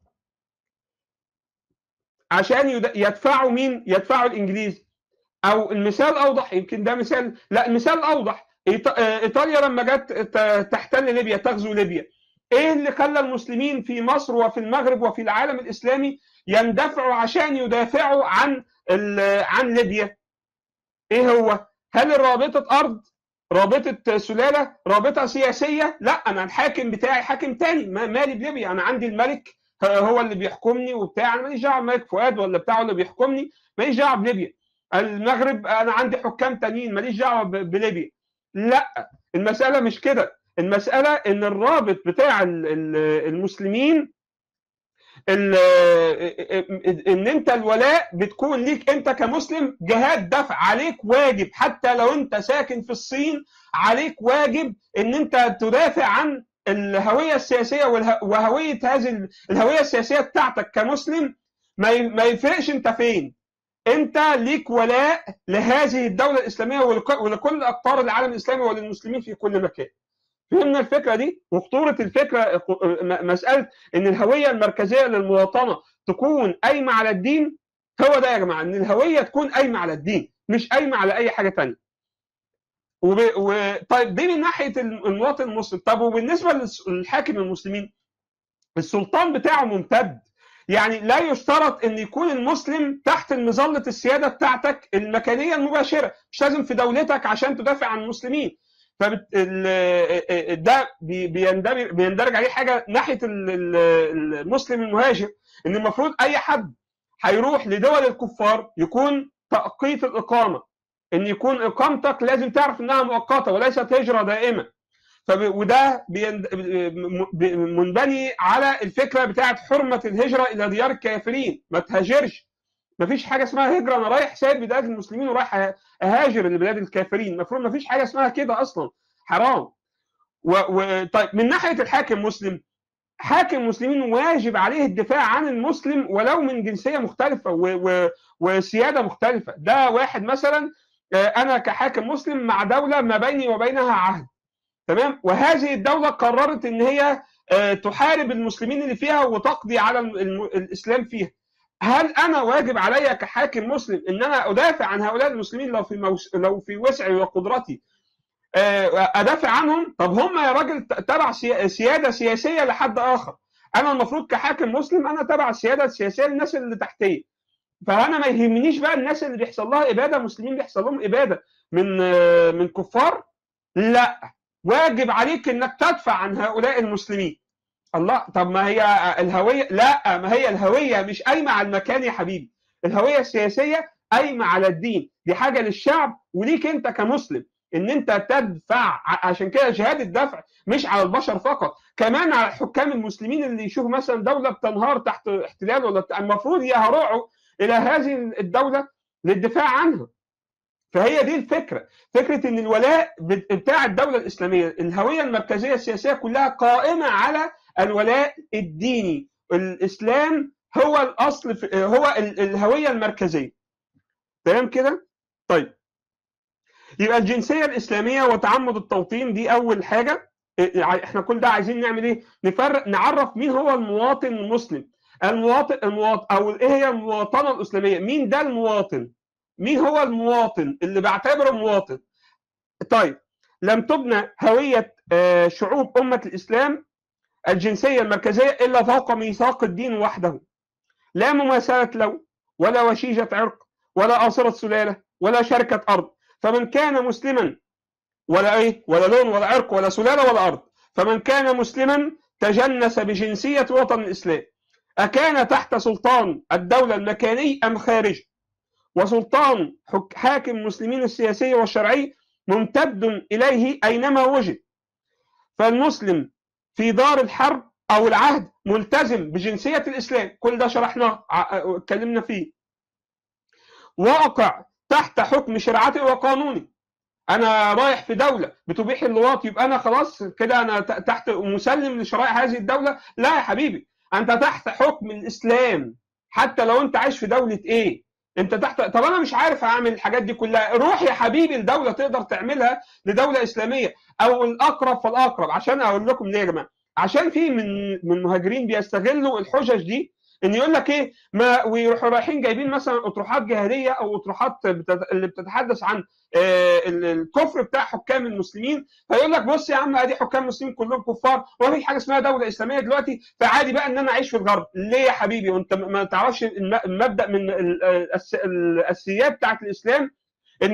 عشان يدفعوا مين يدفعوا الانجليز او المثال اوضح يمكن ده مثال لا المثال اوضح ايطاليا لما جت تحتل ليبيا تغزو ليبيا ايه اللي خلى المسلمين في مصر وفي المغرب وفي العالم الاسلامي يندفعوا عشان يدافعوا عن عن ليبيا ايه هو هل الرابطه ارض رابطه سلاله رابطه سياسيه لا انا الحاكم بتاعي حاكم تاني مالي بليبيا انا عندي الملك هو اللي بيحكمني وبتاع انا ماليش دعوه الملك فؤاد ولا بتاعه اللي بيحكمني ماليش دعوه بليبيا المغرب انا عندي حكام تانيين ماليش دعوه بليبيا لا المساله مش كده المساله ان الرابط بتاع المسلمين ان انت الولاء بتكون ليك انت كمسلم جهاد دفع عليك واجب حتى لو انت ساكن في الصين عليك واجب ان انت تدافع عن الهويه السياسيه وهويه هذه الهويه السياسيه بتاعتك كمسلم ما يفرقش انت فين انت ليك ولاء لهذه الدوله الاسلاميه ولكل اقطار العالم الاسلامي وللمسلمين في كل مكان فهمنا الفكره دي وخطوره الفكره مساله ان الهويه المركزيه للمواطنه تكون قايمه على الدين هو ده يا جماعه ان الهويه تكون قايمه على الدين مش قايمه على اي حاجه ثانيه وب... و... طيب دي من ناحيه المواطن المسلم طب وبالنسبه للحاكم المسلمين السلطان بتاعه ممتد يعني لا يشترط ان يكون المسلم تحت مظله السياده بتاعتك المكانيه المباشره مش لازم في دولتك عشان تدافع عن المسلمين فبت... ده بيندرج بيندرج عليه حاجه ناحيه المسلم المهاجر ان المفروض اي حد هيروح لدول الكفار يكون تأقيت الإقامة إن يكون إقامتك لازم تعرف إنها مؤقتة وليست هجرة دائمة فب... وده بيند... منبني على الفكرة بتاعت حرمة الهجرة إلى ديار الكافرين ما تهاجرش ما فيش حاجة اسمها هجرة أنا رايح سايب بلاد المسلمين ورايح أهاجر لبلاد الكافرين المفروض ما فيش حاجة اسمها كده أصلا حرام و... و... طيب من ناحية الحاكم مسلم حاكم مسلمين واجب عليه الدفاع عن المسلم ولو من جنسيه مختلفه و... و... وسياده مختلفه ده واحد مثلا انا كحاكم مسلم مع دوله ما بيني وبينها عهد تمام وهذه الدوله قررت ان هي تحارب المسلمين اللي فيها وتقضي على الاسلام فيها هل انا واجب علي كحاكم مسلم ان انا ادافع عن هؤلاء المسلمين لو في موس... لو في وسعي وقدرتي ادافع عنهم طب هم يا راجل تبع سياده سياسيه لحد اخر انا المفروض كحاكم مسلم انا تبع السياده السياسيه للناس اللي تحتيه فانا ما يهمنيش بقى الناس اللي بيحصل لها اباده مسلمين بيحصل لهم اباده من من كفار لا واجب عليك انك تدفع عن هؤلاء المسلمين الله طب ما هي الهويه لا ما هي الهويه مش قايمه على المكان يا حبيبي الهويه السياسيه قايمه على الدين دي حاجه للشعب وليك انت كمسلم ان انت تدفع عشان كده جهاد الدفع مش على البشر فقط كمان على الحكام المسلمين اللي يشوفوا مثلا دوله بتنهار تحت احتلال ولا المفروض يهرعوا الى هذه الدوله للدفاع عنها فهي دي الفكره فكره ان الولاء بتاع الدوله الاسلاميه الهويه المركزيه السياسيه كلها قائمه على الولاء الديني الاسلام هو الاصل في هو الهويه المركزيه تمام كده طيب يبقى الجنسيه الاسلاميه وتعمد التوطين دي اول حاجه احنا كل ده عايزين نعمل ايه نفرق نعرف مين هو المواطن المسلم المواطن المواطن او ايه هي المواطنه الاسلاميه مين ده المواطن مين هو المواطن اللي بعتبره مواطن طيب لم تبنى هويه شعوب امه الاسلام الجنسيه المركزيه الا فوق ميثاق الدين وحده لا مماثله لون ولا وشيجه عرق ولا آصرة سلاله ولا شركه ارض فمن كان مسلما ولا ايه ولا لون ولا عرق ولا سلاله ولا ارض فمن كان مسلما تجنس بجنسيه وطن الاسلام اكان تحت سلطان الدوله المكاني ام خارجه وسلطان حاكم المسلمين السياسي والشرعي ممتد اليه اينما وجد فالمسلم في دار الحرب او العهد ملتزم بجنسيه الاسلام كل ده شرحناه اتكلمنا فيه واقع تحت حكم شرعتي وقانوني انا رايح في دوله بتبيح اللواط يبقى انا خلاص كده انا تحت مسلم لشرائع هذه الدوله لا يا حبيبي انت تحت حكم الاسلام حتى لو انت عايش في دوله ايه انت تحت طب انا مش عارف اعمل الحاجات دي كلها روح يا حبيبي لدوله تقدر تعملها لدوله اسلاميه او الاقرب فالاقرب عشان اقول لكم ليه يا جماعه عشان في من من المهاجرين بيستغلوا الحجج دي ان يقول لك ايه ما ويروحوا رايحين جايبين مثلا اطروحات جهاديه او اطروحات اللي بتتحدث عن الكفر بتاع حكام المسلمين فيقول لك بص يا عم ادي حكام المسلمين كلهم كفار وما حاجه اسمها دوله اسلاميه دلوقتي فعادي بقى ان انا اعيش في الغرب ليه يا حبيبي وانت ما تعرفش المبدا من الاساسيات بتاعت الاسلام ان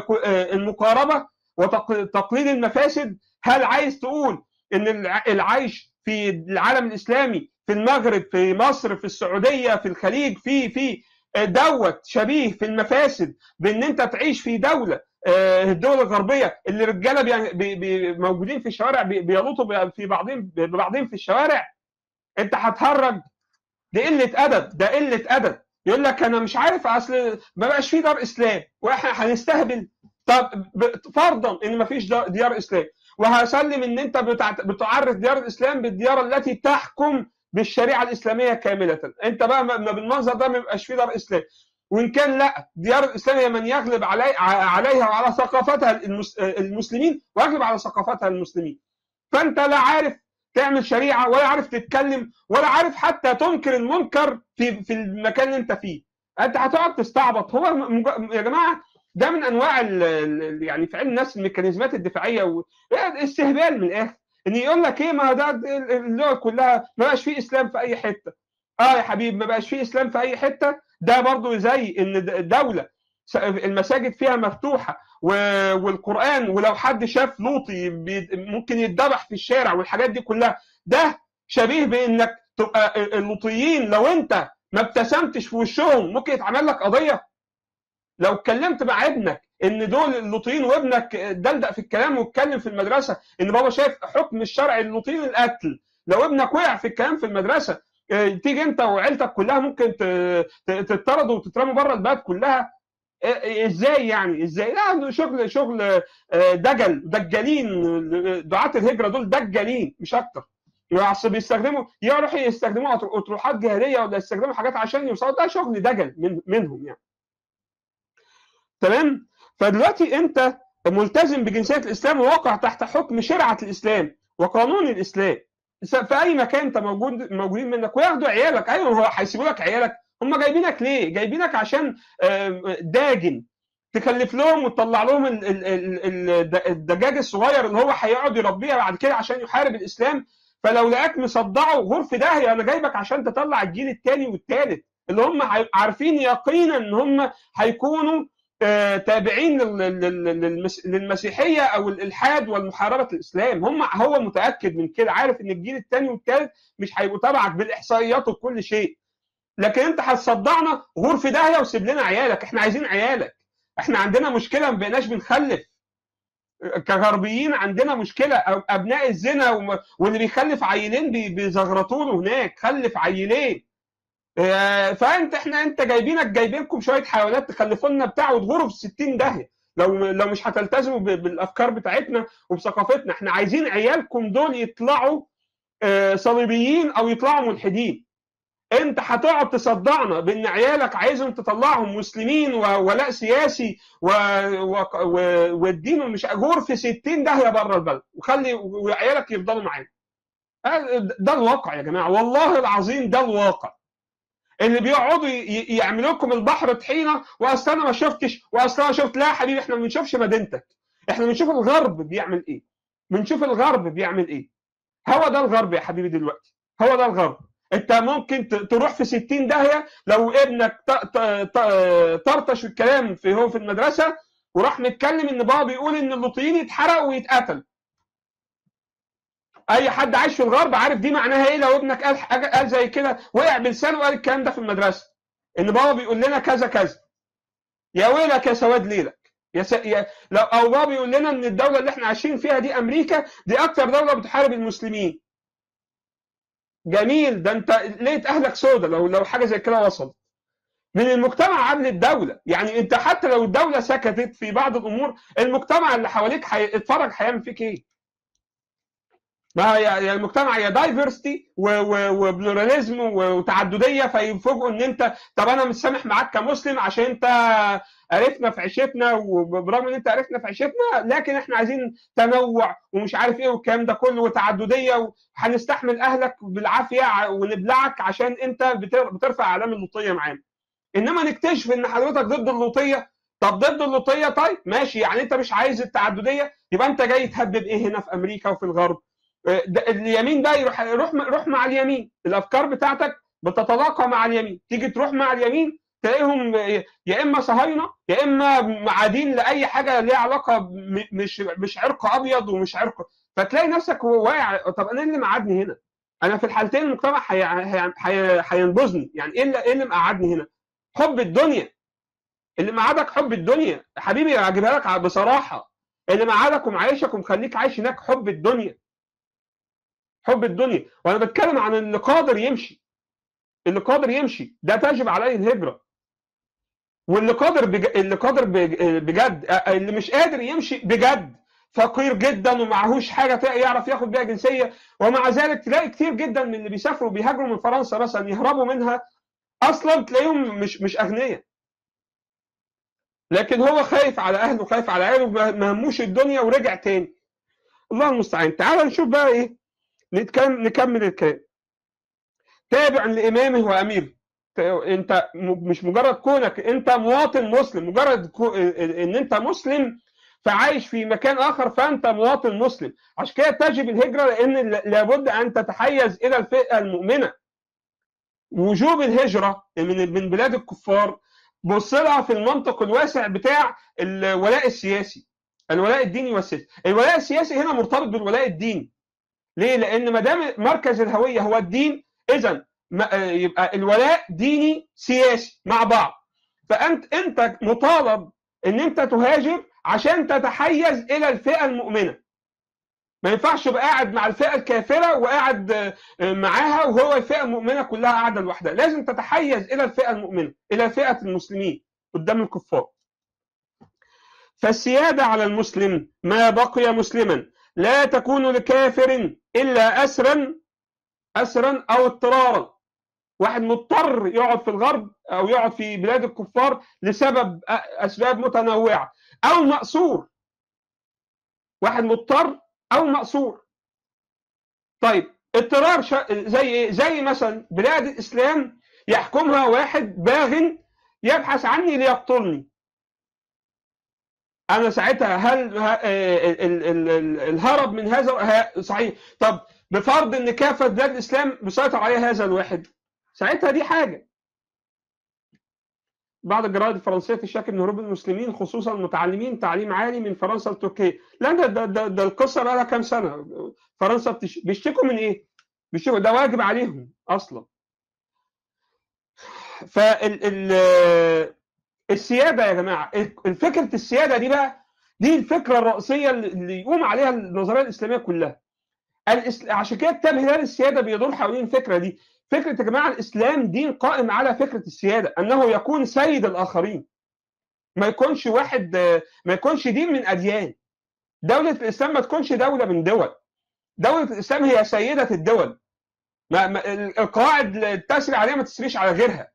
المقاربه وتقليل المفاسد هل عايز تقول ان العيش في العالم الاسلامي في المغرب في مصر في السعوديه في الخليج في في دوت شبيه في المفاسد بان انت تعيش في دوله الدول الغربيه اللي رجاله بي بي موجودين في الشوارع بيلوطوا في بعضهم ببعضهم في الشوارع انت هتهرج دي قله ادب ده قله ادب يقول لك انا مش عارف اصل ما بقاش في دار اسلام واحنا هنستهبل طب فرضا ان ما فيش ديار اسلام وهسلم ان انت بتعرف ديار الاسلام بالديار التي تحكم بالشريعه الاسلاميه كامله انت بقى ما بالمنظر ده ما يبقاش فيه دار اسلام وان كان لا ديار الاسلام هي من يغلب علي عليها وعلى ثقافتها المسلمين ويغلب على ثقافتها المسلمين فانت لا عارف تعمل شريعه ولا عارف تتكلم ولا عارف حتى تنكر المنكر في في المكان اللي انت فيه انت هتقعد تستعبط هو يا جماعه ده من انواع ال يعني في علم النفس الميكانيزمات الدفاعيه استهبال من الاخر ان يقول لك ايه ما ده اللغه كلها ما بقاش فيه اسلام في اي حته اه يا حبيبي ما بقاش فيه اسلام في اي حته ده برضو زي ان دوله المساجد فيها مفتوحه والقران ولو حد شاف لوطي ممكن يتذبح في الشارع والحاجات دي كلها ده شبيه بانك تبقى اللوطيين لو انت ما ابتسمتش في وشهم ممكن يتعمل لك قضيه لو اتكلمت مع ابنك ان دول اللوطيين وابنك دلدق في الكلام واتكلم في المدرسه ان بابا شايف حكم الشرع اللوطيين القتل لو ابنك وقع في الكلام في المدرسه تيجي انت وعيلتك كلها ممكن تطردوا وتترموا بره البلد كلها ازاي يعني ازاي لا شغل شغل دجل دجالين دعاة الهجره دول دجالين مش اكتر اصل بيستخدموا يروحوا يستخدموا اطروحات جهاديه ولا يستخدموا حاجات عشان يوصلوا ده شغل دجل من منهم يعني تمام فدلوقتي انت ملتزم بجنسيه الاسلام وواقع تحت حكم شرعه الاسلام وقانون الاسلام في اي مكان انت موجود موجودين منك وياخدوا عيالك ايوه هو هيسيبوا لك عيالك هم جايبينك ليه؟ جايبينك عشان داجن تكلف لهم وتطلع لهم الدجاج الصغير اللي هو هيقعد يربيها بعد كده عشان يحارب الاسلام فلو لقاك مصدعه غرف داهيه انا جايبك عشان تطلع الجيل الثاني والثالث اللي هم عارفين يقينا ان هم هيكونوا تابعين للمسيحيه او الالحاد والمحاربه الاسلام هم هو متاكد من كده عارف ان الجيل الثاني والثالث مش هيبقوا تبعك بالاحصائيات وكل شيء لكن انت هتصدعنا غور في داهيه وسيب لنا عيالك احنا عايزين عيالك احنا عندنا مشكله ما بقيناش بنخلف كغربيين عندنا مشكله ابناء الزنا واللي بيخلف عيلين بيزغرطوا له هناك خلف عيلين فانت احنا انت جايبينك جايبينكم شويه حيوانات تخلفوا لنا بتاع وتغوروا في 60 داهيه لو لو مش هتلتزموا بالافكار بتاعتنا وبثقافتنا احنا عايزين عيالكم دول يطلعوا صليبيين او يطلعوا ملحدين انت هتقعد تصدعنا بان عيالك عايزهم تطلعهم مسلمين وولاء سياسي و... و... و... والدين مش اجور في 60 داهيه بره البلد وخلي وعيالك يفضلوا معانا ده الواقع يا جماعه والله العظيم ده الواقع اللي بيقعدوا يعملوا لكم البحر طحينه واصل انا ما شفتش واصل انا شفت لا يا حبيبي احنا ما بنشوفش مدينتك احنا بنشوف الغرب بيعمل ايه بنشوف الغرب بيعمل ايه هو ده الغرب يا حبيبي دلوقتي هو ده الغرب انت ممكن تروح في 60 داهيه لو ابنك طرطش الكلام في هو في المدرسه وراح متكلم ان بابا بيقول ان اللوطيين يتحرقوا ويتقتل اي حد عايش في الغرب عارف دي معناها ايه لو ابنك قال قال زي كده وقع بلسانه وقال الكلام ده في المدرسه ان بابا بيقول لنا كذا كذا يا ويلك يا سواد ليلك يا, س... يا لو او بابا بيقول لنا ان الدوله اللي احنا عايشين فيها دي امريكا دي اكتر دوله بتحارب المسلمين جميل ده انت لقيت اهلك سودة لو لو حاجه زي كده وصلت من المجتمع قبل الدوله يعني انت حتى لو الدوله سكتت في بعض الامور المجتمع اللي حواليك هيتفرج هيعمل فيك ايه ما هي المجتمع يا دايفرستي وبلوراليزم وتعدديه فيفوجئوا ان انت طب انا مش سامح معاك كمسلم عشان انت عرفنا في عيشتنا وبرغم ان انت عرفنا في عيشتنا لكن احنا عايزين تنوع ومش عارف ايه والكلام ده كله وتعدديه وهنستحمل اهلك بالعافيه ونبلعك عشان انت بترفع اعلام اللوطيه معانا انما نكتشف ان حضرتك ضد اللوطيه طب ضد اللوطيه طيب ماشي يعني انت مش عايز التعدديه يبقى انت جاي تهبب ايه هنا في امريكا وفي الغرب اليمين ده يروح روح روح مع اليمين الافكار بتاعتك بتتلاقى مع اليمين تيجي تروح مع اليمين تلاقيهم يا اما صهاينه يا اما معادين لاي حاجه ليها علاقه مش مش عرق ابيض ومش عرق فتلاقي نفسك واقع طب انا اللي معادني هنا انا في الحالتين المجتمع هينبذني يعني ايه اللي ايه اللي مقعدني هنا حب الدنيا اللي معادك حب الدنيا حبيبي اجيبها لك بصراحه اللي معادك ومعيشك ومخليك عايش هناك حب الدنيا حب الدنيا وانا بتكلم عن اللي قادر يمشي اللي قادر يمشي ده تجب عليه الهجره واللي قادر بج... اللي قادر بجد اللي مش قادر يمشي بجد فقير جدا ومعهوش حاجه يعرف ياخد بيها جنسيه ومع ذلك تلاقي كتير جدا من اللي بيسافروا بيهاجروا من فرنسا مثلا يهربوا منها اصلا تلاقيهم مش مش اغنياء لكن هو خايف على اهله خايف على عياله ما هموش الدنيا ورجع تاني الله المستعان تعال نشوف بقى ايه نتكلم نكمل الكلام تابع لامامه واميره انت مش مجرد كونك انت مواطن مسلم مجرد كو... ان انت مسلم فعايش في مكان اخر فانت مواطن مسلم عشان كده تجب الهجره لان لابد ان تتحيز الى الفئه المؤمنه وجوب الهجره من من بلاد الكفار بص لها في المنطق الواسع بتاع الولاء السياسي الولاء الديني والسياسي الولاء السياسي هنا مرتبط بالولاء الديني ليه لان ما دام مركز الهويه هو الدين اذا يبقى الولاء ديني سياسي مع بعض فانت انت مطالب ان انت تهاجر عشان تتحيز الى الفئه المؤمنه ما ينفعش تبقى قاعد مع الفئه الكافره وقاعد معاها وهو الفئه المؤمنه كلها قاعده لوحدها لازم تتحيز الى الفئه المؤمنه الى فئه المسلمين قدام الكفار فالسياده على المسلم ما بقي مسلما لا تكون لكافر الا اسرا اسرا او اضطرارا واحد مضطر يقعد في الغرب او يقعد في بلاد الكفار لسبب اسباب متنوعه او مأسور واحد مضطر او مأسور طيب اضطرار زي ايه زي مثلا بلاد الاسلام يحكمها واحد باغ يبحث عني ليقتلني انا ساعتها هل الهرب من هذا صحيح طب بفرض ان كافه بلاد الاسلام مسيطر عليها هذا الواحد ساعتها دي حاجه بعض الجرائد الفرنسيه تشتكي من هروب المسلمين خصوصا المتعلمين تعليم عالي من فرنسا لتركيا لا ده ده, ده, ده القصه بقى لها كام سنه فرنسا بتش... بيشتكوا من ايه؟ بيشتكوا ده واجب عليهم اصلا فال السياده يا جماعه الفكره السياده دي بقى دي الفكره الرئيسيه اللي يقوم عليها النظريه الاسلاميه كلها الإس... عشان كده كتاب هلال السياده بيدور حوالين الفكره دي فكره يا جماعه الاسلام دين قائم على فكره السياده انه يكون سيد الاخرين ما يكونش واحد ما يكونش دين من اديان دوله الاسلام ما تكونش دوله من دول دوله الاسلام هي سيده الدول ما, ما القواعد التسري عليها ما تسريش على غيرها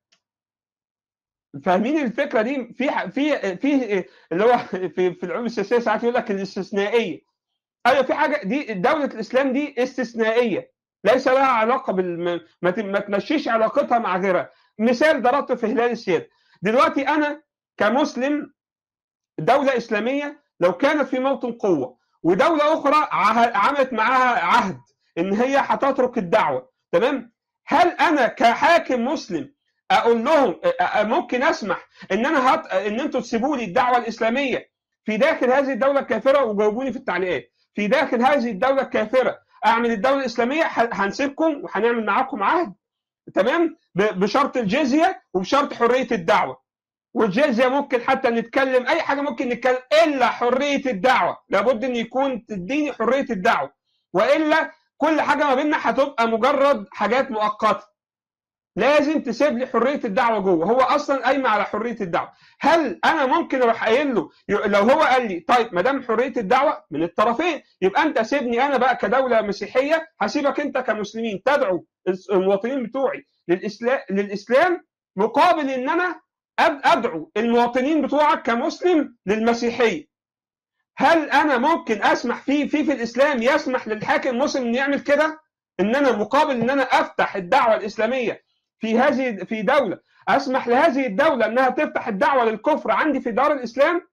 فاهمين الفكره دي في في في اللي هو في في العلوم السياسيه ساعات يقول لك الاستثنائيه ايوه في حاجه دي دوله الاسلام دي استثنائيه ليس لها علاقه بال ما تمشيش علاقتها مع غيرها مثال ضربته في هلال السياده دلوقتي انا كمسلم دوله اسلاميه لو كانت في موطن قوه ودوله اخرى عملت معاها عهد ان هي هتترك الدعوه تمام هل انا كحاكم مسلم اقول لهم ممكن اسمح ان انا هت... ان انتوا تسيبوا لي الدعوه الاسلاميه في داخل هذه الدوله الكافره وجاوبوني في التعليقات في داخل هذه الدوله الكافره اعمل الدوله الاسلاميه هنسيبكم وهنعمل معاكم عهد تمام بشرط الجزيه وبشرط حريه الدعوه والجزيه ممكن حتى نتكلم اي حاجه ممكن نتكلم الا حريه الدعوه لابد ان يكون تديني حريه الدعوه والا كل حاجه ما بيننا هتبقى مجرد حاجات مؤقته لازم تسيب لي حريه الدعوه جوه هو اصلا قايم على حريه الدعوه هل انا ممكن اروح قايل له لو هو قال لي طيب ما دام حريه الدعوه من الطرفين يبقى انت سيبني انا بقى كدوله مسيحيه هسيبك انت كمسلمين تدعو المواطنين بتوعي للاسلام للاسلام مقابل ان انا ادعو المواطنين بتوعك كمسلم للمسيحيه هل انا ممكن اسمح في في في الاسلام يسمح للحاكم المسلم انه يعمل كده ان انا مقابل ان انا افتح الدعوه الاسلاميه في هذه في دوله اسمح لهذه الدوله انها تفتح الدعوه للكفر عندي في دار الاسلام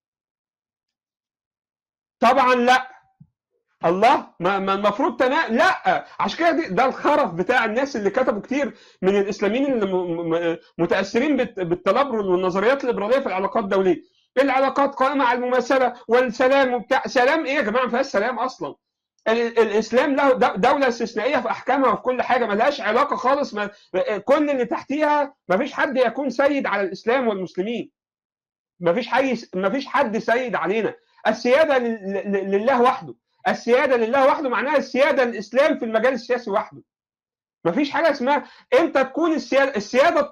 طبعا لا الله ما, ما المفروض تمام لا عشان كده ده الخرف بتاع الناس اللي كتبوا كتير من الاسلاميين اللي متاثرين بالتلبرل والنظريات الليبراليه في العلاقات الدوليه العلاقات قائمه على المماثله والسلام وبتاع سلام ايه يا جماعه ما فيهاش سلام اصلا الاسلام له دوله استثنائيه في احكامها وفي كل حاجه ما لهاش علاقه خالص ما كل اللي تحتيها ما فيش حد يكون سيد على الاسلام والمسلمين ما فيش حي ما فيش حد سيد علينا السياده لله وحده السياده لله وحده معناها السياده الاسلام في المجال السياسي وحده ما فيش حاجه اسمها امتى تكون السياده السياده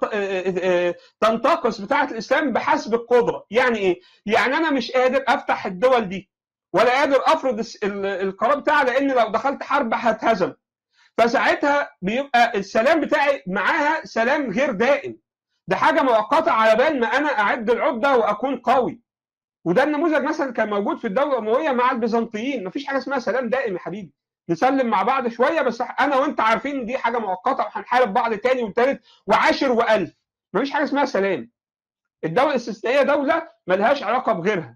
تنتقص بتاعه الاسلام بحسب القدره يعني ايه يعني انا مش قادر افتح الدول دي ولا قادر افرض القرار بتاعي لان لو دخلت حرب هتهزم فساعتها بيبقى السلام بتاعي معاها سلام غير دائم ده حاجه مؤقته على بال ما انا اعد العده واكون قوي وده النموذج مثلا كان موجود في الدوله الامويه مع البيزنطيين مفيش حاجه اسمها سلام دائم يا حبيبي نسلم مع بعض شويه بس انا وانت عارفين دي حاجه مؤقته وهنحارب بعض تاني وتالت وعاشر والف مفيش حاجه اسمها سلام الدوله الاستثنائيه دوله ملهاش علاقه بغيرها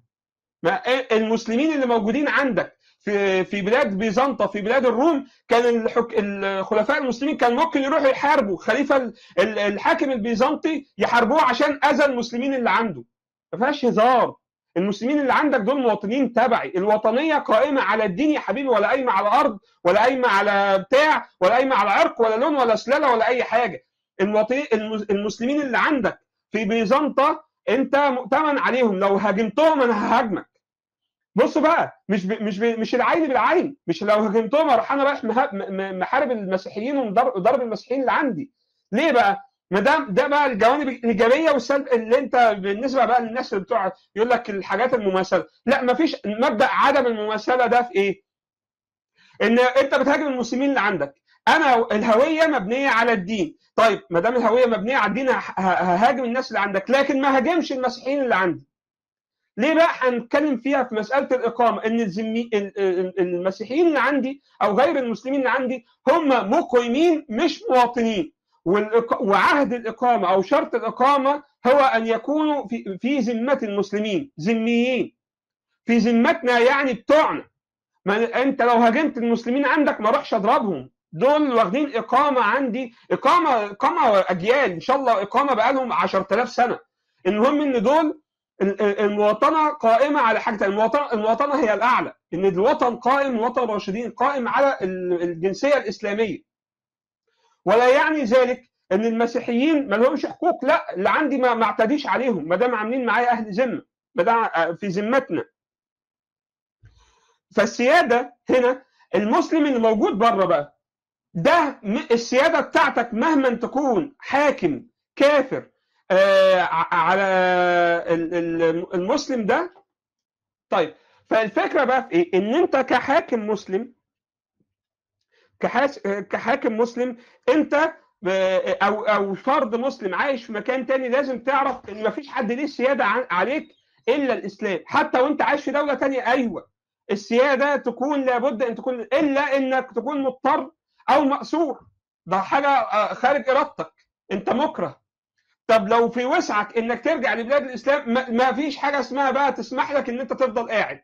المسلمين اللي موجودين عندك في في بلاد بيزنطة في بلاد الروم كان الحك... الخلفاء المسلمين كان ممكن يروحوا يحاربوا خليفه الحاكم البيزنطي يحاربوه عشان اذى المسلمين اللي عنده ما فيهاش هزار المسلمين اللي عندك دول مواطنين تبعي الوطنيه قائمه على الدين يا حبيبي ولا قايمه على ارض ولا قايمه على بتاع ولا قايمه على عرق ولا لون ولا سلاله ولا اي حاجه المواطنين المسلمين اللي عندك في بيزنطة انت مؤتمن عليهم لو هاجمتهم انا ههاجمك بص بقى مش ب... مش ب... مش العين بالعين مش لو هاجمتهم اروح انا رايح مه... محارب المسيحيين وضرب المسيحيين اللي عندي ليه بقى؟ ما ده ده بقى الجوانب الايجابيه والسلب اللي انت بالنسبه بقى للناس اللي بتوع يقول لك الحاجات المماثله لا ما فيش مبدا عدم المماثله ده في ايه؟ ان انت بتهاجم المسلمين اللي عندك انا الهويه مبنيه على الدين طيب ما دام الهويه مبنيه على الدين ههاجم الناس اللي عندك لكن ما هاجمش المسيحيين اللي عندي ليه بقى هنتكلم فيها في مساله الاقامه ان الزمي المسيحيين اللي عندي او غير المسلمين اللي عندي هم مقيمين مش مواطنين وعهد الاقامه او شرط الاقامه هو ان يكونوا في في ذمه المسلمين ذميين في ذمتنا يعني بتوعنا ما انت لو هاجمت المسلمين عندك ما اروحش اضربهم دول واخدين اقامه عندي اقامه اقامه اجيال ان شاء الله اقامه بقى لهم 10000 سنه المهم ان دول المواطنه قائمه على حاجه المواطنه المواطنه هي الاعلى ان الوطن قائم الوطن الراشدين قائم على الجنسيه الاسلاميه ولا يعني ذلك ان المسيحيين ما لهمش حقوق لا اللي عندي ما, ما اعتديش عليهم ما دام عاملين معايا اهل ذمه ما دام في ذمتنا فالسياده هنا المسلم اللي موجود بره بقى ده السياده بتاعتك مهما تكون حاكم كافر آه على المسلم ده طيب فالفكره بقى في ايه؟ ان انت كحاكم مسلم كحاكم مسلم انت او او فرد مسلم عايش في مكان تاني لازم تعرف ان مفيش حد ليه سياده عليك الا الاسلام حتى وانت عايش في دوله تانية ايوه السياده تكون لابد ان تكون الا انك تكون مضطر او مأسور ده حاجه خارج ارادتك انت مكره طب لو في وسعك انك ترجع لبلاد الاسلام ما فيش حاجه اسمها بقى تسمح لك ان انت تفضل قاعد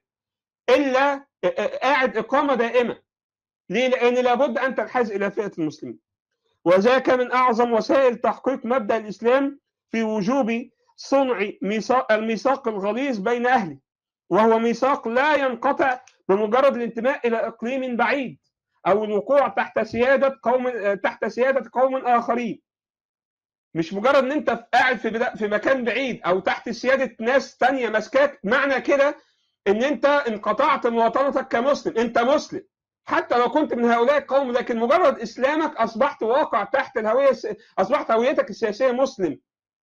الا قاعد اقامه دائمه ليه؟ لان لابد ان تنحاز الى فئه المسلمين وذاك من اعظم وسائل تحقيق مبدا الاسلام في وجوب صنع ميثاق الميثاق الغليظ بين اهله وهو ميثاق لا ينقطع بمجرد الانتماء الى اقليم بعيد او الوقوع تحت سياده قوم تحت سياده قوم اخرين مش مجرد ان انت قاعد في في مكان بعيد او تحت سياده ناس تانية ماسكاك معنى كده ان انت انقطعت مواطنتك كمسلم انت مسلم حتى لو كنت من هؤلاء القوم لكن مجرد اسلامك اصبحت واقع تحت الهويه اصبحت هويتك السياسيه مسلم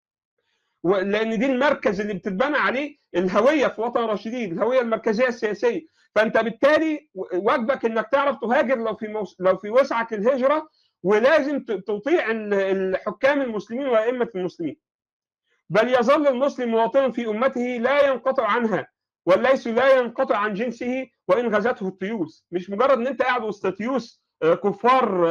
لان دي المركز اللي بتتبنى عليه الهويه في وطن الراشدين الهويه المركزيه السياسيه فانت بالتالي واجبك انك تعرف تهاجر لو في موس... لو في وسعك الهجره ولازم تطيع الحكام المسلمين وائمه المسلمين بل يظل المسلم مواطنا في امته لا ينقطع عنها والليس لا ينقطع عن جنسه وان غزته التيوس مش مجرد ان انت قاعد وسط تيوس كفار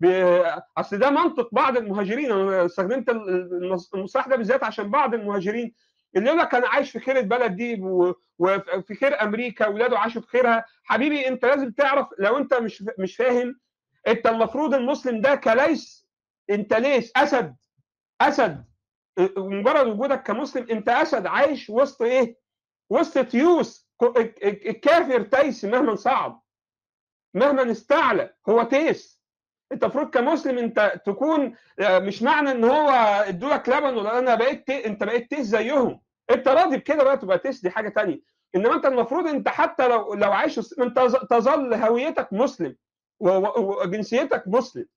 اصل ده منطق بعض المهاجرين انا استخدمت المصطلح ده بالذات عشان بعض المهاجرين اللي يقول لك انا عايش في خير البلد دي وفي خير امريكا واولاده عاشوا في خيرها حبيبي انت لازم تعرف لو انت مش مش فاهم انت المفروض المسلم ده كليس انت ليس اسد اسد مجرد وجودك كمسلم انت اسد عايش وسط ايه؟ وسط تيوس الكافر تيس مهما صعب مهما استعلى هو تيس انت المفروض كمسلم انت تكون مش معنى ان هو ادولك لبن ولا انا بقيت تي... انت بقيت تيس زيهم انت راضي بكده بقى تبقى تيس دي حاجه تانية انما انت المفروض انت حتى لو لو عايش انت تظل هويتك مسلم وجنسيتك مسلم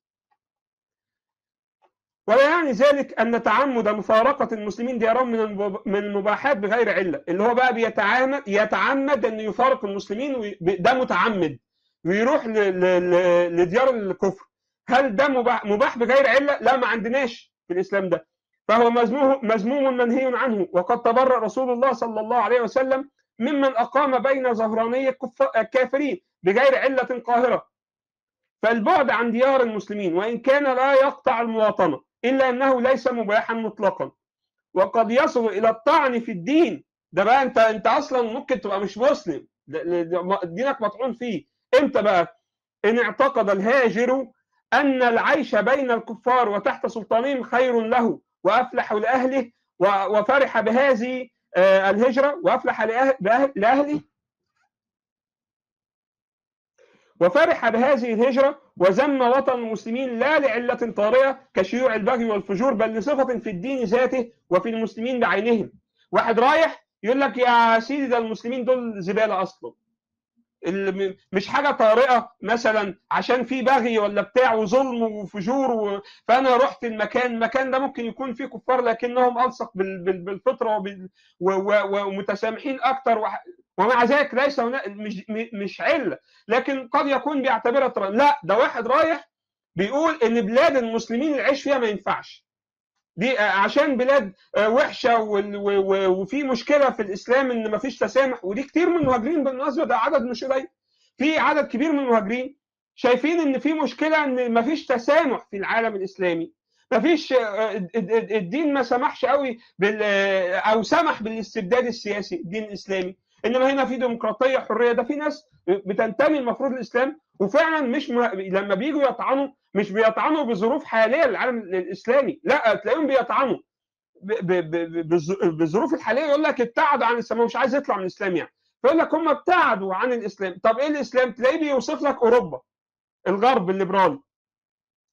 ولا يعني ذلك ان تعمد مفارقه المسلمين ديارهم من من المباحات بغير عله اللي هو بقى بيتعامد يتعمد انه يفارق المسلمين ده متعمد ويروح لديار الكفر هل ده مباح, مباح بغير عله؟ لا ما عندناش في الاسلام ده فهو مذموم مذموم منهي عنه وقد تبرأ رسول الله صلى الله عليه وسلم ممن اقام بين ظهراني الكافرين بغير عله قاهره فالبعد عن ديار المسلمين وان كان لا يقطع المواطنه الا انه ليس مباحا مطلقا وقد يصل الى الطعن في الدين ده بقى انت انت اصلا ممكن تبقى مش مسلم دينك مطعون فيه امتى بقى ان اعتقد الهاجر ان العيش بين الكفار وتحت سلطانهم خير له وافلح لاهله وفرح بهذه الهجره وافلح لاهله وفرح بهذه الهجرة وذم وطن المسلمين لا لعلة طارئة كشيوع البغي والفجور بل لصفة في الدين ذاته وفي المسلمين بعينهم واحد رايح يقول لك يا سيدي ده المسلمين دول زبالة أصلا مش حاجة طارئة مثلا عشان في بغي ولا بتاع وظلم وفجور و... فأنا رحت المكان المكان ده ممكن يكون فيه كفار لكنهم ألصق بال... بال... بالفطرة وبال... و... و... ومتسامحين أكتر وح... ومع ذلك ليس هناك مش مش عله لكن قد يكون بيعتبرها طرق. لا ده واحد رايح بيقول ان بلاد المسلمين العيش فيها ما ينفعش دي عشان بلاد وحشه وفي مشكله في الاسلام ان ما فيش تسامح ودي كتير من المهاجرين بالمناسبه ده عدد مش قليل في عدد كبير من المهاجرين شايفين ان في مشكله ان ما فيش تسامح في العالم الاسلامي ما فيش الدين ما سمحش قوي بال او سمح بالاستبداد السياسي الدين الاسلامي انما هنا في ديمقراطيه حريه ده في ناس بتنتمي المفروض للاسلام وفعلا مش م... لما بيجوا يطعنوا مش بيطعنوا بظروف حاليه للعالم الاسلامي لا تلاقيهم بيطعنوا ب... ب... ب... بالظروف الحاليه يقول لك ابتعدوا عن الاسلام مش عايز يطلع من الاسلام يعني فيقول لك هم ابتعدوا عن الاسلام طب ايه الاسلام تلاقيه بيوصف لك اوروبا الغرب الليبرالي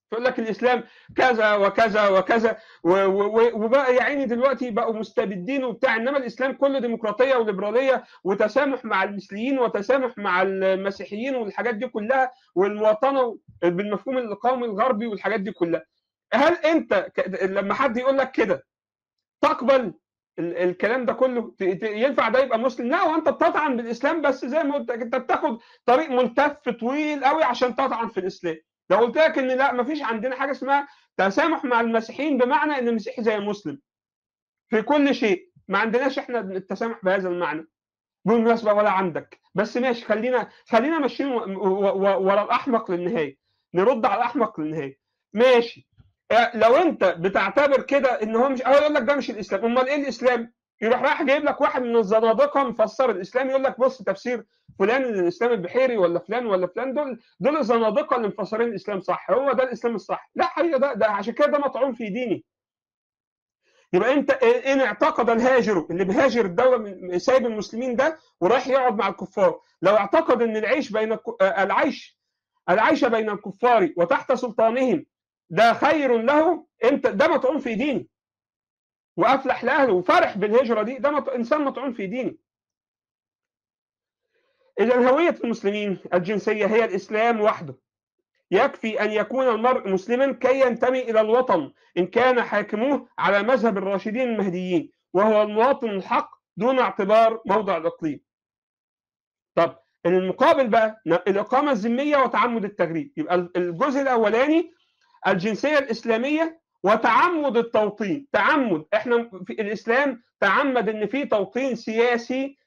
يقول لك الاسلام كذا وكذا وكذا وبقى يا عيني دلوقتي بقوا مستبدين وبتاع انما الاسلام كله ديمقراطيه وليبراليه وتسامح مع المثليين وتسامح مع المسيحيين والحاجات دي كلها والمواطنه بالمفهوم القومي الغربي والحاجات دي كلها هل انت لما حد يقول لك كده تقبل الكلام ده كله ينفع ده يبقى مسلم لا وانت بتطعن بالاسلام بس زي ما قلت انت بتاخد طريق ملتف طويل قوي عشان تطعن في الاسلام لو قلت لك ان لا ما فيش عندنا حاجه اسمها تسامح مع المسيحيين بمعنى ان المسيحي زي المسلم في كل شيء ما عندناش احنا التسامح بهذا المعنى بالمناسبه ولا عندك بس ماشي خلينا خلينا ماشيين ورا الاحمق للنهايه نرد على الاحمق للنهايه ماشي لو انت بتعتبر كده ان هو مش هو يقول لك ده مش الاسلام امال ايه الاسلام يروح رايح جايب لك واحد من الزنادقه مفسر الاسلام يقول لك بص تفسير فلان الاسلام البحيري ولا فلان ولا فلان دول دول الزنادقه اللي مفسرين الاسلام صح هو ده الاسلام الصح لا حقيقه ده, ده عشان كده ده مطعون في ديني يبقى انت ان اعتقد الهاجر اللي بيهاجر الدوله سايب المسلمين ده ورايح يقعد مع الكفار لو اعتقد ان العيش بين العيش العيش بين الكفار وتحت سلطانهم ده خير له انت ده مطعون في ديني وافلح لاهله وفرح بالهجره دي ده مط... انسان مطعون في ديني اذا هويه المسلمين الجنسيه هي الاسلام وحده يكفي ان يكون المرء مسلما كي ينتمي الى الوطن ان كان حاكموه على مذهب الراشدين المهديين وهو المواطن الحق دون اعتبار موضع الاقليم طب المقابل بقى الاقامه الذميه وتعمد التجريد يبقى الجزء الاولاني الجنسيه الاسلاميه وتعمد التوطين تعمد احنا في الاسلام تعمد ان في توطين سياسي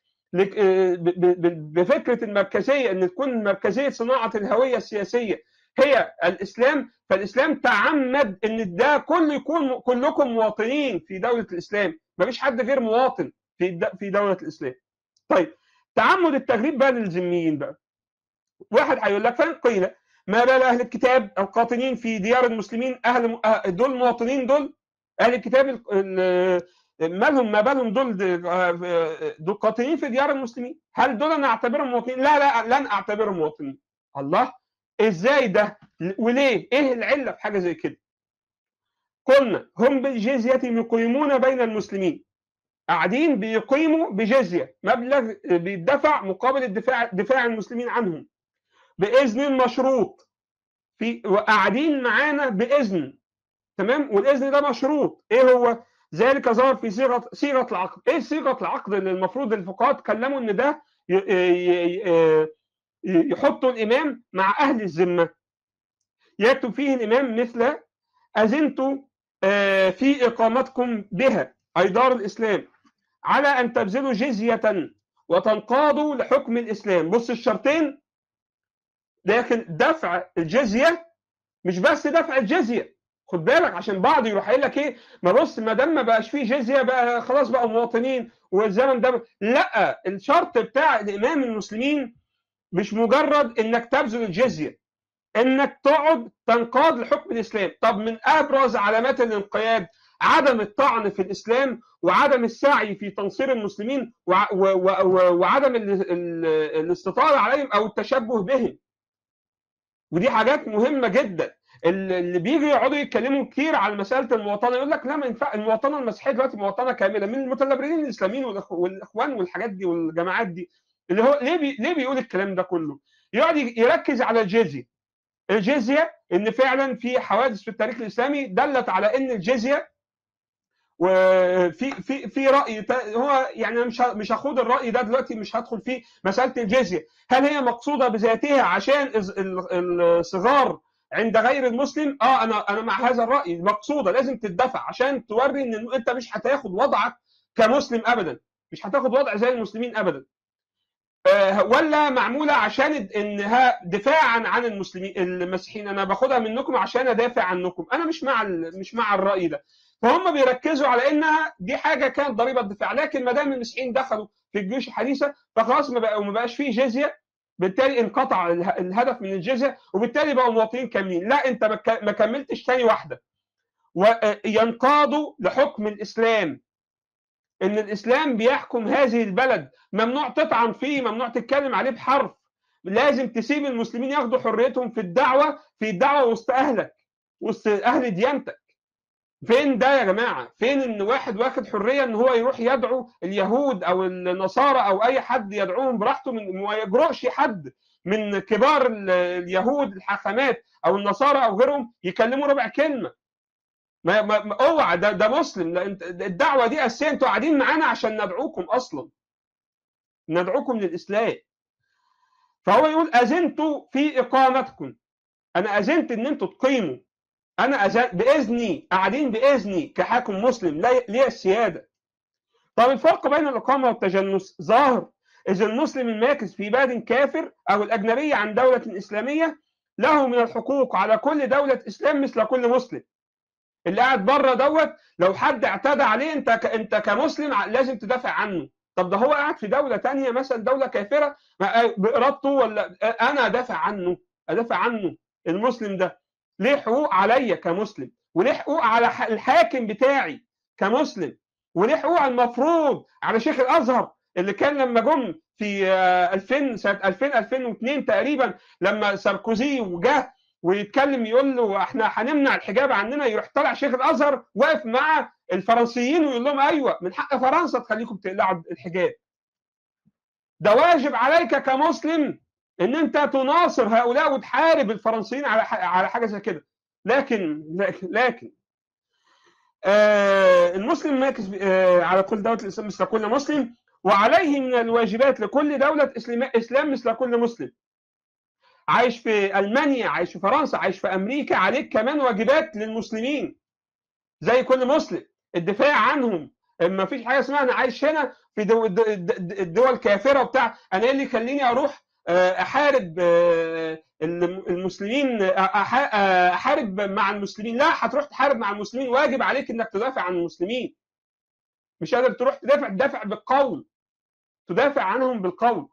بفكره المركزيه ان تكون مركزيه صناعه الهويه السياسيه هي الاسلام فالاسلام تعمد ان ده كله يكون كلكم مواطنين في دوله الاسلام ما فيش حد غير مواطن في في دوله الاسلام طيب تعمد التغريب بقى للذميين بقى واحد هيقول لك فان قيل ما بال اهل الكتاب القاطنين في ديار المسلمين اهل دول المواطنين دول اهل الكتاب مالهم ما بالهم دول دول قاطنين في ديار المسلمين هل دول انا اعتبرهم مواطنين لا لا لن اعتبرهم مواطنين الله ازاي ده وليه ايه العله في حاجه زي كده قلنا هم بالجزيه يقيمون بين المسلمين قاعدين بيقيموا بجزيه مبلغ بيدفع مقابل الدفاع دفاع المسلمين عنهم باذن مشروط في وقاعدين معانا باذن تمام والاذن ده مشروط ايه هو ذلك ظهر في صيغه صيغه العقد ايه صيغه العقد اللي المفروض الفقهاء اتكلموا ان ده يحطوا الامام مع اهل الذمه يكتب فيه الامام مثل اذنت في اقامتكم بها اي دار الاسلام على ان تبذلوا جزيه وتنقادوا لحكم الاسلام بص الشرطين لكن دفع الجزيه مش بس دفع الجزيه خد بالك عشان بعض يروح قايل لك ايه ما بص ما دام ما بقاش فيه جزيه بقى خلاص بقوا مواطنين والزمن ده لا الشرط بتاع الامام المسلمين مش مجرد انك تبذل الجزيه انك تقعد تنقاد لحكم الاسلام طب من ابرز علامات الانقياد عدم الطعن في الاسلام وعدم السعي في تنصير المسلمين وعدم الاستطاله عليهم او التشبه بهم ودي حاجات مهمه جدا اللي بيجي يقعدوا يتكلموا كتير على مساله المواطنه يقول لك لا ما ينفع المواطنه المسيحيه دلوقتي مواطنه كامله من المتلبرين الاسلاميين والاخوان والحاجات دي والجماعات دي اللي هو ليه بي ليه بيقول الكلام ده كله؟ يقعد يركز على الجزيه الجزيه ان فعلا في حوادث في التاريخ الاسلامي دلت على ان الجزيه وفي في في راي هو يعني مش مش هاخد الراي ده دلوقتي مش هدخل فيه مساله الجزيه هل هي مقصوده بذاتها عشان الصغار عند غير المسلم اه انا انا مع هذا الراي مقصوده لازم تدفع عشان توري ان انت مش هتاخد وضعك كمسلم ابدا مش هتاخد وضع زي المسلمين ابدا آه ولا معموله عشان انها دفاعا عن المسلمين المسيحيين انا باخدها منكم عشان ادافع عنكم انا مش مع مش مع الراي ده فهم بيركزوا على انها دي حاجه كانت ضريبه دفاع لكن ما دام المسيحيين دخلوا في الجيوش الحديثه فخلاص ما بقى ما بقاش فيه جزيه بالتالي انقطع الهدف من الجزيه وبالتالي بقوا مواطنين كاملين لا انت ما كملتش ثاني واحده وينقادوا لحكم الاسلام ان الاسلام بيحكم هذه البلد ممنوع تطعن فيه ممنوع تتكلم عليه بحرف لازم تسيب المسلمين ياخدوا حريتهم في الدعوه في الدعوه وسط اهلك وسط اهل ديانتك فين ده يا جماعه فين ان واحد واخد حريه ان هو يروح يدعو اليهود او النصارى او اي حد يدعوهم براحته من ما يجرؤش حد من كبار اليهود الحاخامات او النصارى او غيرهم يكلموا ربع كلمه ما, ما اوعى ده ده مسلم الدعوه دي اساسيه انتوا قاعدين معانا عشان ندعوكم اصلا ندعوكم للاسلام فهو يقول اذنت في اقامتكم انا اذنت ان انتوا تقيموا انا أذن باذني قاعدين باذني كحاكم مسلم لي السياده طب الفرق بين الاقامه والتجنس ظاهر اذا المسلم الماكث في بلد كافر او الاجنبي عن دوله اسلاميه له من الحقوق على كل دوله اسلام مثل كل مسلم اللي قاعد بره دوت لو حد اعتدى عليه انت ك... انت كمسلم لازم تدافع عنه طب ده هو قاعد في دوله تانية مثلا دوله كافره بارادته ولا انا ادافع عنه ادافع عنه المسلم ده ليه حقوق عليا كمسلم وليه حقوق على الحاكم بتاعي كمسلم وليه حقوق المفروض على شيخ الازهر اللي كان لما جم في 2000 سنه 2000 2002 تقريبا لما ساركوزي وجه ويتكلم يقول له احنا هنمنع الحجاب عننا يروح طالع شيخ الازهر واقف مع الفرنسيين ويقول لهم ايوه من حق فرنسا تخليكم تقلعوا الحجاب ده واجب عليك كمسلم ان انت تناصر هؤلاء وتحارب الفرنسيين على على حاجه زي كده لكن لكن, لكن آه المسلم ماكس آه على كل دوله الاسلام مثل كل مسلم وعليه من الواجبات لكل دوله اسلام مثل كل مسلم عايش في المانيا عايش في فرنسا عايش في امريكا عليك كمان واجبات للمسلمين زي كل مسلم الدفاع عنهم ما فيش حاجه اسمها انا عايش هنا في دول, الدول كافره وبتاع انا ايه اللي يخليني اروح احارب المسلمين احارب مع المسلمين لا هتروح تحارب مع المسلمين واجب عليك انك تدافع عن المسلمين مش قادر تروح تدافع تدافع بالقول تدافع عنهم بالقول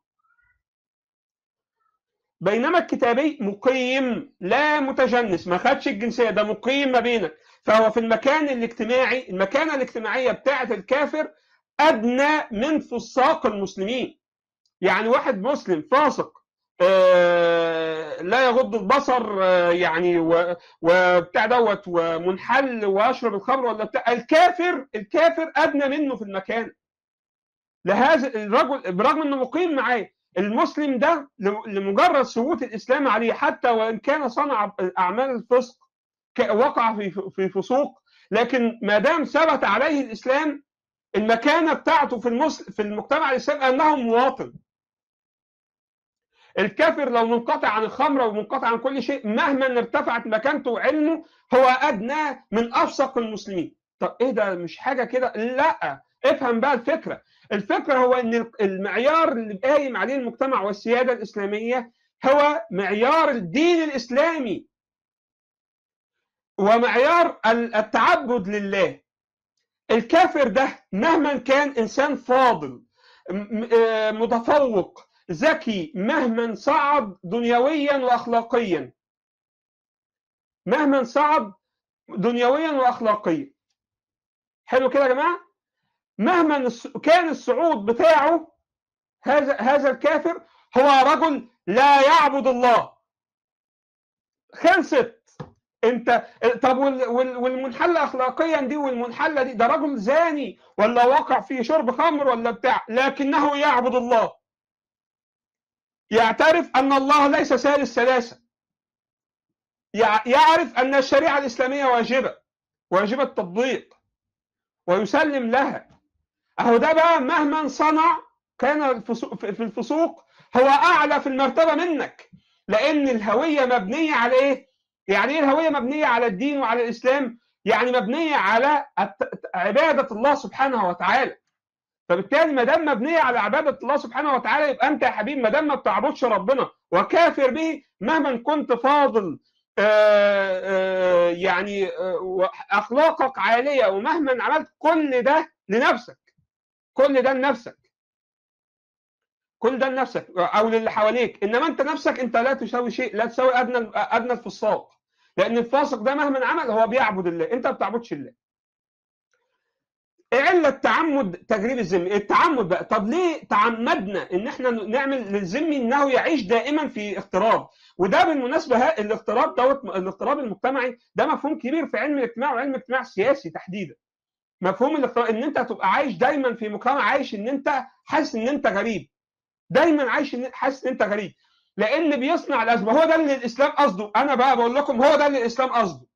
بينما الكتابي مقيم لا متجنس ما خدش الجنسيه ده مقيم ما بينك فهو في المكان الاجتماعي المكانه الاجتماعيه بتاعه الكافر ادنى من فساق المسلمين يعني واحد مسلم فاسق آه لا يغض البصر آه يعني وبتاع دوت ومنحل ويشرب الخمر ولا بتاع الكافر الكافر ادنى منه في المكان لهذا الرجل برغم انه مقيم معاه المسلم ده لمجرد ثبوت الاسلام عليه حتى وان كان صنع اعمال الفسق وقع في في فسوق لكن ما دام ثبت عليه الاسلام المكانه بتاعته في المسلم في المجتمع الاسلامي انه مواطن الكافر لو منقطع عن الخمره ومنقطع عن كل شيء مهما ارتفعت مكانته وعلمه هو ادنى من افسق المسلمين طب ايه ده مش حاجه كده لا افهم بقى الفكره الفكره هو ان المعيار اللي قايم عليه المجتمع والسياده الاسلاميه هو معيار الدين الاسلامي ومعيار التعبد لله الكافر ده مهما كان انسان فاضل متفوق ذكي مهما صعد دنيويا واخلاقيا مهما صعد دنيويا واخلاقيا حلو كده يا جماعه مهما كان الصعود بتاعه هذا هذا الكافر هو رجل لا يعبد الله خلصت انت طب والمنحله اخلاقيا دي والمنحله دي ده رجل زاني ولا وقع في شرب خمر ولا بتاع لكنه يعبد الله يعترف ان الله ليس ثالث ثلاثه يعرف ان الشريعه الاسلاميه واجبه واجبه التطبيق ويسلم لها اهو ده بقى مهما صنع كان في الفسوق هو اعلى في المرتبه منك لان الهويه مبنيه على ايه يعني ايه الهويه مبنيه على الدين وعلى الاسلام يعني مبنيه على عباده الله سبحانه وتعالى فبالتالي ما دام مبنيه على عباده الله سبحانه وتعالى يبقى انت يا حبيبي ما دام ما بتعبدش ربنا وكافر به مهما كنت فاضل آآ آآ يعني آآ اخلاقك عاليه ومهما عملت كل ده لنفسك كل ده لنفسك كل ده لنفسك او للي حواليك انما انت نفسك انت لا تساوي شيء لا تساوي ادنى ادنى الفساق لان الفاسق ده مهما عمل هو بيعبد الله انت ما بتعبدش الله علة تعمد تجريب الذمي التعمد بقى طب ليه تعمدنا ان احنا نعمل للذمي انه يعيش دائما في اغتراب وده بالمناسبه الاغتراب دوت الاغتراب المجتمعي ده مفهوم كبير في علم الاجتماع وعلم الاجتماع السياسي تحديدا مفهوم الاغتراب ان انت هتبقى عايش دايما في مجتمع عايش ان انت حاسس ان انت غريب دايما عايش ان حاسس ان انت غريب لان بيصنع الازمه هو ده اللي الاسلام قصده انا بقى بقول لكم هو ده اللي الاسلام قصده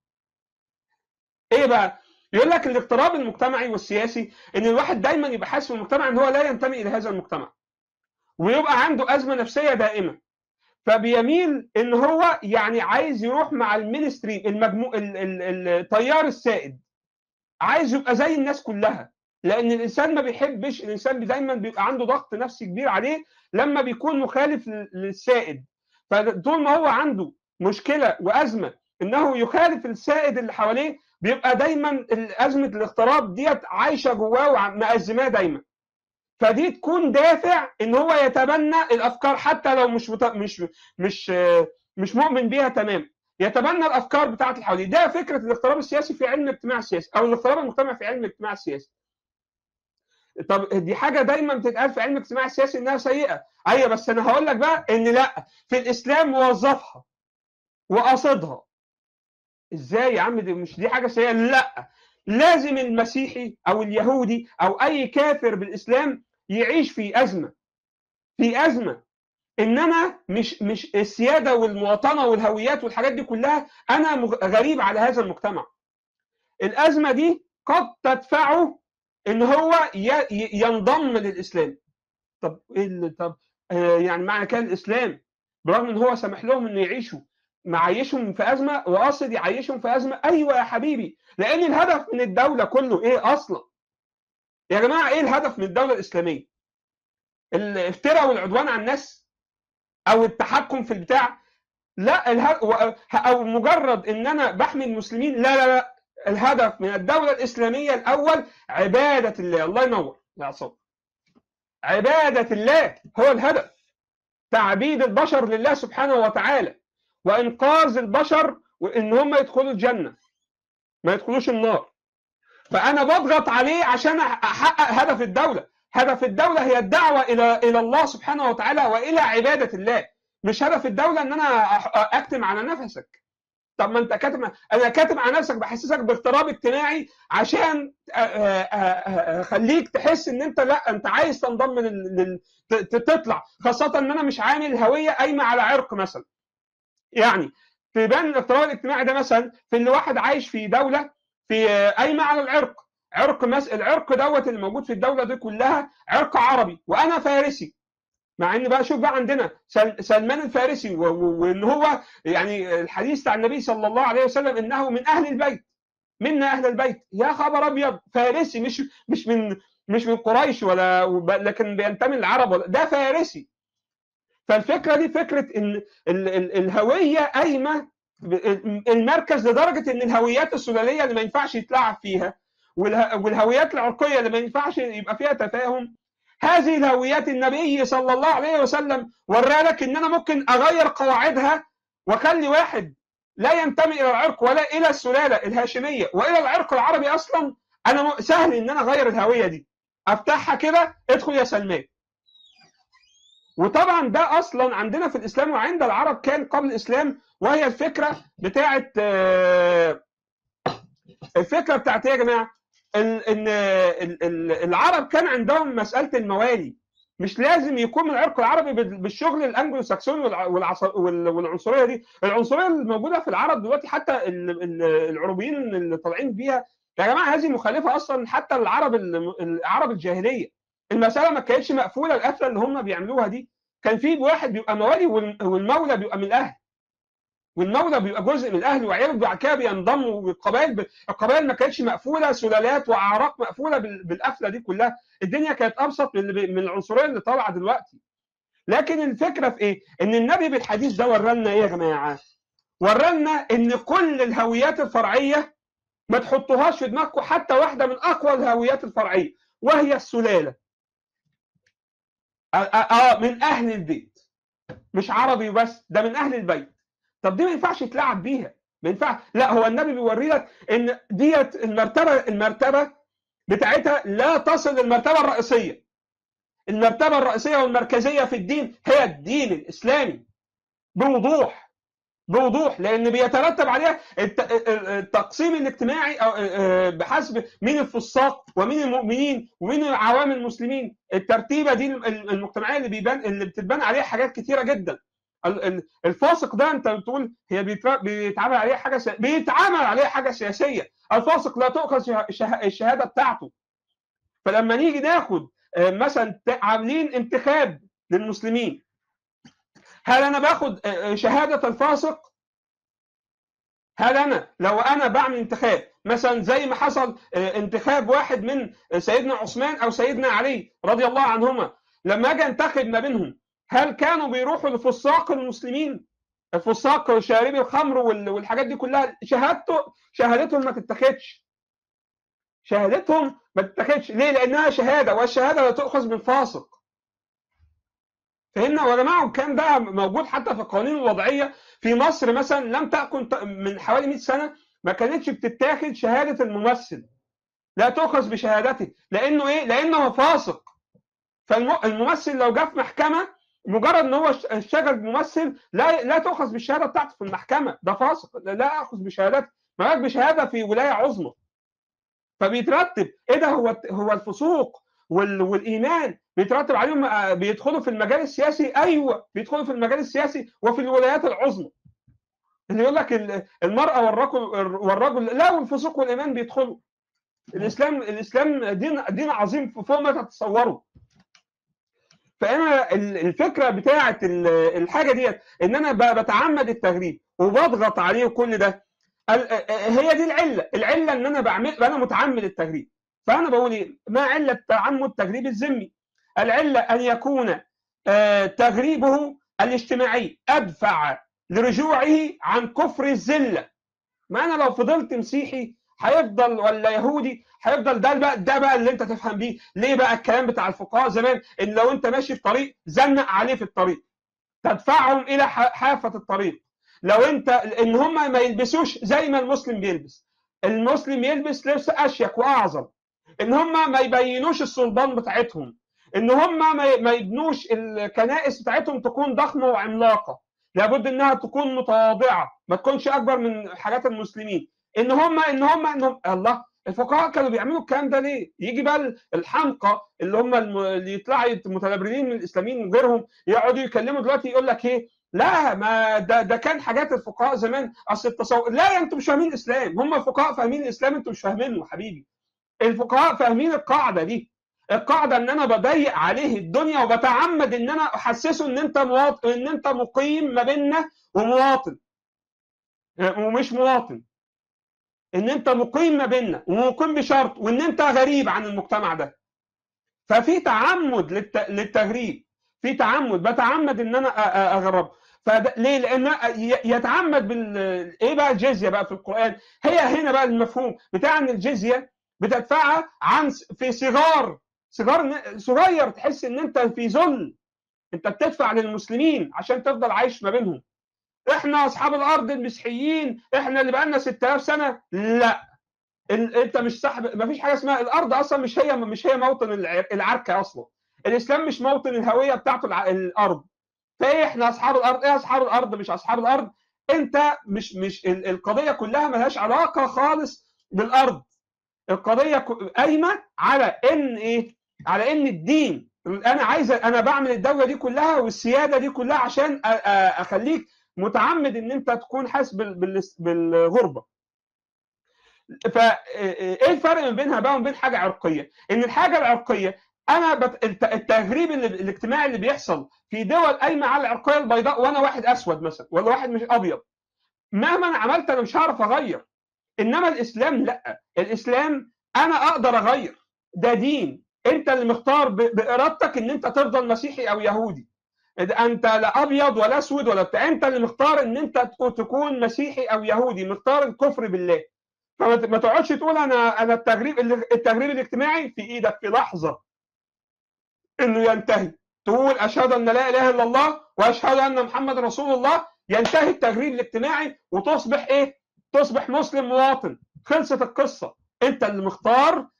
ايه بقى يقول لك الاضطراب المجتمعي والسياسي ان الواحد دايما يبقى حاسس في المجتمع ان هو لا ينتمي الى هذا المجتمع ويبقى عنده ازمه نفسيه دائمه فبيميل ان هو يعني عايز يروح مع المينستري المجموع التيار السائد عايز يبقى زي الناس كلها لان الانسان ما بيحبش الانسان دايما بيبقى عنده ضغط نفسي كبير عليه لما بيكون مخالف للسائد فطول ما هو عنده مشكله وازمه انه يخالف السائد اللي حواليه بيبقى دايما ازمه الاغتراب ديت عايشه جواه ومأزماه دايما فدي تكون دافع ان هو يتبنى الافكار حتى لو مش مت... مش مش مش مؤمن بيها تمام يتبنى الافكار بتاعت اللي حواليه ده فكره الاغتراب السياسي في علم الاجتماع السياسي او الاغتراب المجتمعي في علم الاجتماع السياسي طب دي حاجه دايما بتتقال في علم الاجتماع السياسي انها سيئه ايوه بس انا هقول لك بقى ان لا في الاسلام موظفها وقاصدها ازاي يا عم دي مش دي حاجه سيئه لا لازم المسيحي او اليهودي او اي كافر بالاسلام يعيش في ازمه في ازمه ان انا مش مش السياده والمواطنه والهويات والحاجات دي كلها انا غريب على هذا المجتمع الازمه دي قد تدفعه ان هو ينضم للاسلام طب ايه اللي طب آه يعني معنى كان الاسلام برغم ان هو سمح لهم انه يعيشوا معيشهم في ازمه وقاصد يعيشهم في ازمه ايوه يا حبيبي لان الهدف من الدوله كله ايه اصلا يا جماعه ايه الهدف من الدوله الاسلاميه الافتراء والعدوان على الناس او التحكم في البتاع لا اله... او مجرد ان انا بحمي المسلمين لا لا لا الهدف من الدوله الاسلاميه الاول عباده الله الله ينور يا عصام عباده الله هو الهدف تعبيد البشر لله سبحانه وتعالى وانقاذ البشر وان هم يدخلوا الجنه ما يدخلوش النار فانا بضغط عليه عشان احقق هدف الدوله هدف الدوله هي الدعوه الى الى الله سبحانه وتعالى والى عباده الله مش هدف الدوله ان انا اكتم على نفسك طب ما انت كاتب انا كاتب على نفسك بحسسك باضطراب اجتماعي عشان اخليك تحس ان انت لا انت عايز تنضم لل... تطلع خاصه ان انا مش عامل هويه قايمه على عرق مثلا يعني في بين الاضطراب الاجتماعي ده مثلا في ان واحد عايش في دوله في قايمه على العرق عرق مس... العرق دوت اللي موجود في الدوله دي كلها عرق عربي وانا فارسي مع ان بقى شوف بقى عندنا سل... سلمان الفارسي و... و... وان هو يعني الحديث عن النبي صلى الله عليه وسلم انه من اهل البيت منا اهل البيت يا خبر ابيض فارسي مش مش من مش من قريش ولا لكن بينتمي للعرب ولا ده فارسي فالفكره دي فكره ان ال... ال... الهويه قايمه المركز لدرجه ان الهويات السلاليه اللي ما ينفعش يتلعب فيها والهويات العرقيه اللي ما ينفعش يبقى فيها تفاهم هذه الهويات النبي صلى الله عليه وسلم ورى لك ان انا ممكن اغير قواعدها واخلي واحد لا ينتمي الى العرق ولا الى السلاله الهاشميه والى العرق العربي اصلا انا سهل ان انا اغير الهويه دي افتحها كده ادخل يا سلمان وطبعا ده اصلا عندنا في الاسلام وعند العرب كان قبل الاسلام وهي الفكره بتاعت الفكره بتاعت ايه يا جماعه؟ ان العرب كان عندهم مساله الموالي مش لازم يكون من العرق العربي بالشغل الانجلو ساكسوني والعنصريه دي العنصريه الموجوده في العرب دلوقتي حتى العربيين اللي طالعين بيها يا جماعه هذه مخالفه اصلا حتى العرب العرب الجاهليه المساله ما كانتش مقفوله القفله اللي هم بيعملوها دي كان في واحد بيبقى موالي والمولى بيبقى من الاهل والمولى بيبقى جزء من الاهل وعياله بعد كده بينضموا والقبائل ب... القبائل ما كانتش مقفوله سلالات واعراق مقفوله بالقفله دي كلها الدنيا كانت ابسط من من العنصريه اللي طالعه دلوقتي لكن الفكره في ايه؟ ان النبي بالحديث ده ورانا ايه يا جماعه؟ ورانا ان كل الهويات الفرعيه ما تحطوهاش في دماغكم حتى واحده من اقوى الهويات الفرعيه وهي السلاله. اه, آه من اهل البيت مش عربي بس ده من اهل البيت. طب دي ما ينفعش تلعب بيها ما ينفع لا هو النبي بيوري لك ان ديت المرتبه المرتبه بتاعتها لا تصل للمرتبه الرئيسيه المرتبه الرئيسيه والمركزيه في الدين هي الدين الاسلامي بوضوح بوضوح لان بيترتب عليها التقسيم الاجتماعي او بحسب مين الفساق ومين المؤمنين ومين عوام المسلمين الترتيبه دي المجتمعيه اللي بيبان اللي بتتبان عليها حاجات كثيره جدا الفاسق ده انت بتقول هي بيتعامل عليه حاجه سي... بيتعامل عليه حاجه سياسيه الفاسق لا تؤخذ الشهاده بتاعته فلما نيجي ناخد مثلا عاملين انتخاب للمسلمين هل انا باخد شهاده الفاسق هل انا لو انا بعمل انتخاب مثلا زي ما حصل انتخاب واحد من سيدنا عثمان او سيدنا علي رضي الله عنهما لما اجي انتخب ما بينهم هل كانوا بيروحوا لفساق المسلمين الفساق شاربي الخمر والحاجات دي كلها شهادته شهادتهم ما تتاخدش شهادتهم ما تتاخدش ليه لانها شهاده والشهاده لا تؤخذ من فاسق فهمنا يا جماعه وكان ده موجود حتى في القوانين الوضعيه في مصر مثلا لم تكن من حوالي 100 سنه ما كانتش بتتاخد شهاده الممثل لا تؤخذ بشهادته لانه ايه؟ لانه فاسق فالممثل لو جه في محكمه مجرد ان هو اشتغل ممثل لا لا تؤخذ بالشهاده بتاعته في المحكمه ده فاسق لا اخذ بشهادته ما بشهاده في ولايه عظمى فبيترتب ايه ده هو هو الفسوق والايمان بيترتب عليهم بيدخلوا في المجال السياسي ايوه بيدخلوا في المجال السياسي وفي الولايات العظمى اللي يقول لك المراه والرجل والرجل لا والفسوق والايمان بيدخلوا الاسلام الاسلام دين دين عظيم فوق ما تتصوروا فانا الفكره بتاعه الحاجه ديت ان انا بتعمد التغريب وبضغط عليه كل ده هي دي العله العله ان انا بعمل انا متعمد التغريب فانا بقول ايه ما عله تعمد تغريب الذمي العله ان يكون تغريبه الاجتماعي ادفع لرجوعه عن كفر الذله ما انا لو فضلت مسيحي هيفضل ولا يهودي هيفضل ده بقى ده بقى اللي انت تفهم بيه ليه بقى الكلام بتاع الفقهاء زمان ان لو انت ماشي في طريق زنق عليه في الطريق تدفعهم الى حافه الطريق لو انت ان هم ما يلبسوش زي ما المسلم بيلبس المسلم يلبس لبس اشيك واعظم ان هم ما يبينوش الصلبان بتاعتهم ان هم ما يبنوش الكنائس بتاعتهم تكون ضخمه وعملاقه لابد انها تكون متواضعه ما تكونش اكبر من حاجات المسلمين ان هم ان هم ان هم الله الفقهاء كانوا بيعملوا الكلام ده ليه؟ يجي بقى الحمقى اللي هم اللي يطلعوا متنبرين من الاسلاميين وغيرهم يقعدوا يكلموا دلوقتي يقول لك ايه؟ لا ما ده ده كان حاجات الفقهاء زمان اصل التصور لا انتوا مش فاهمين الاسلام هم الفقهاء فاهمين الاسلام انتوا مش فاهمينه حبيبي الفقهاء فاهمين القاعده دي القاعده ان انا بضيق عليه الدنيا وبتعمد ان انا احسسه ان انت مواطن ان انت مقيم ما بيننا ومواطن ومش مواطن ان انت مقيم ما بيننا ومقيم بشرط وان انت غريب عن المجتمع ده ففي تعمد للت... للتغريب في تعمد بتعمد ان انا اغرب فليه لان يتعمد بال ايه بقى الجزيه بقى في القران هي هنا بقى المفهوم بتاع ان الجزيه بتدفعها عن في صغار صغار صغير تحس ان انت في ذل انت بتدفع للمسلمين عشان تفضل عايش ما بينهم احنا اصحاب الارض المسيحيين احنا اللي بقالنا 6000 سنه لا انت مش صاحب ما فيش حاجه اسمها الارض اصلا مش هي مش هي موطن العركه اصلا الاسلام مش موطن الهويه بتاعته الارض فايه احنا اصحاب الارض ايه اصحاب الارض مش اصحاب الارض انت مش مش القضيه كلها ملهاش علاقه خالص بالارض القضيه قايمه على ان ايه على ان الدين انا عايز انا بعمل الدوله دي كلها والسياده دي كلها عشان اخليك متعمد ان انت تكون حاسس بالغربه فايه الفرق ما بينها بقى وما بين حاجه عرقيه ان الحاجه العرقيه انا بت... التغريب اللي... الاجتماعي اللي بيحصل في دول قايمه على العرقيه البيضاء وانا واحد اسود مثلا ولا واحد مش ابيض مهما انا عملت انا مش هعرف اغير انما الاسلام لا الاسلام انا اقدر اغير ده دين انت اللي مختار ب... بارادتك ان انت تفضل مسيحي او يهودي انت لا ابيض ولا اسود ولا بتاع انت اللي مختار ان انت تكون مسيحي او يهودي مختار الكفر بالله فما تقعدش تقول انا انا التغريب التغريب الاجتماعي في ايدك في لحظه انه ينتهي تقول اشهد ان لا اله الا الله واشهد ان محمد رسول الله ينتهي التغريب الاجتماعي وتصبح ايه؟ تصبح مسلم مواطن خلصت القصه انت اللي مختار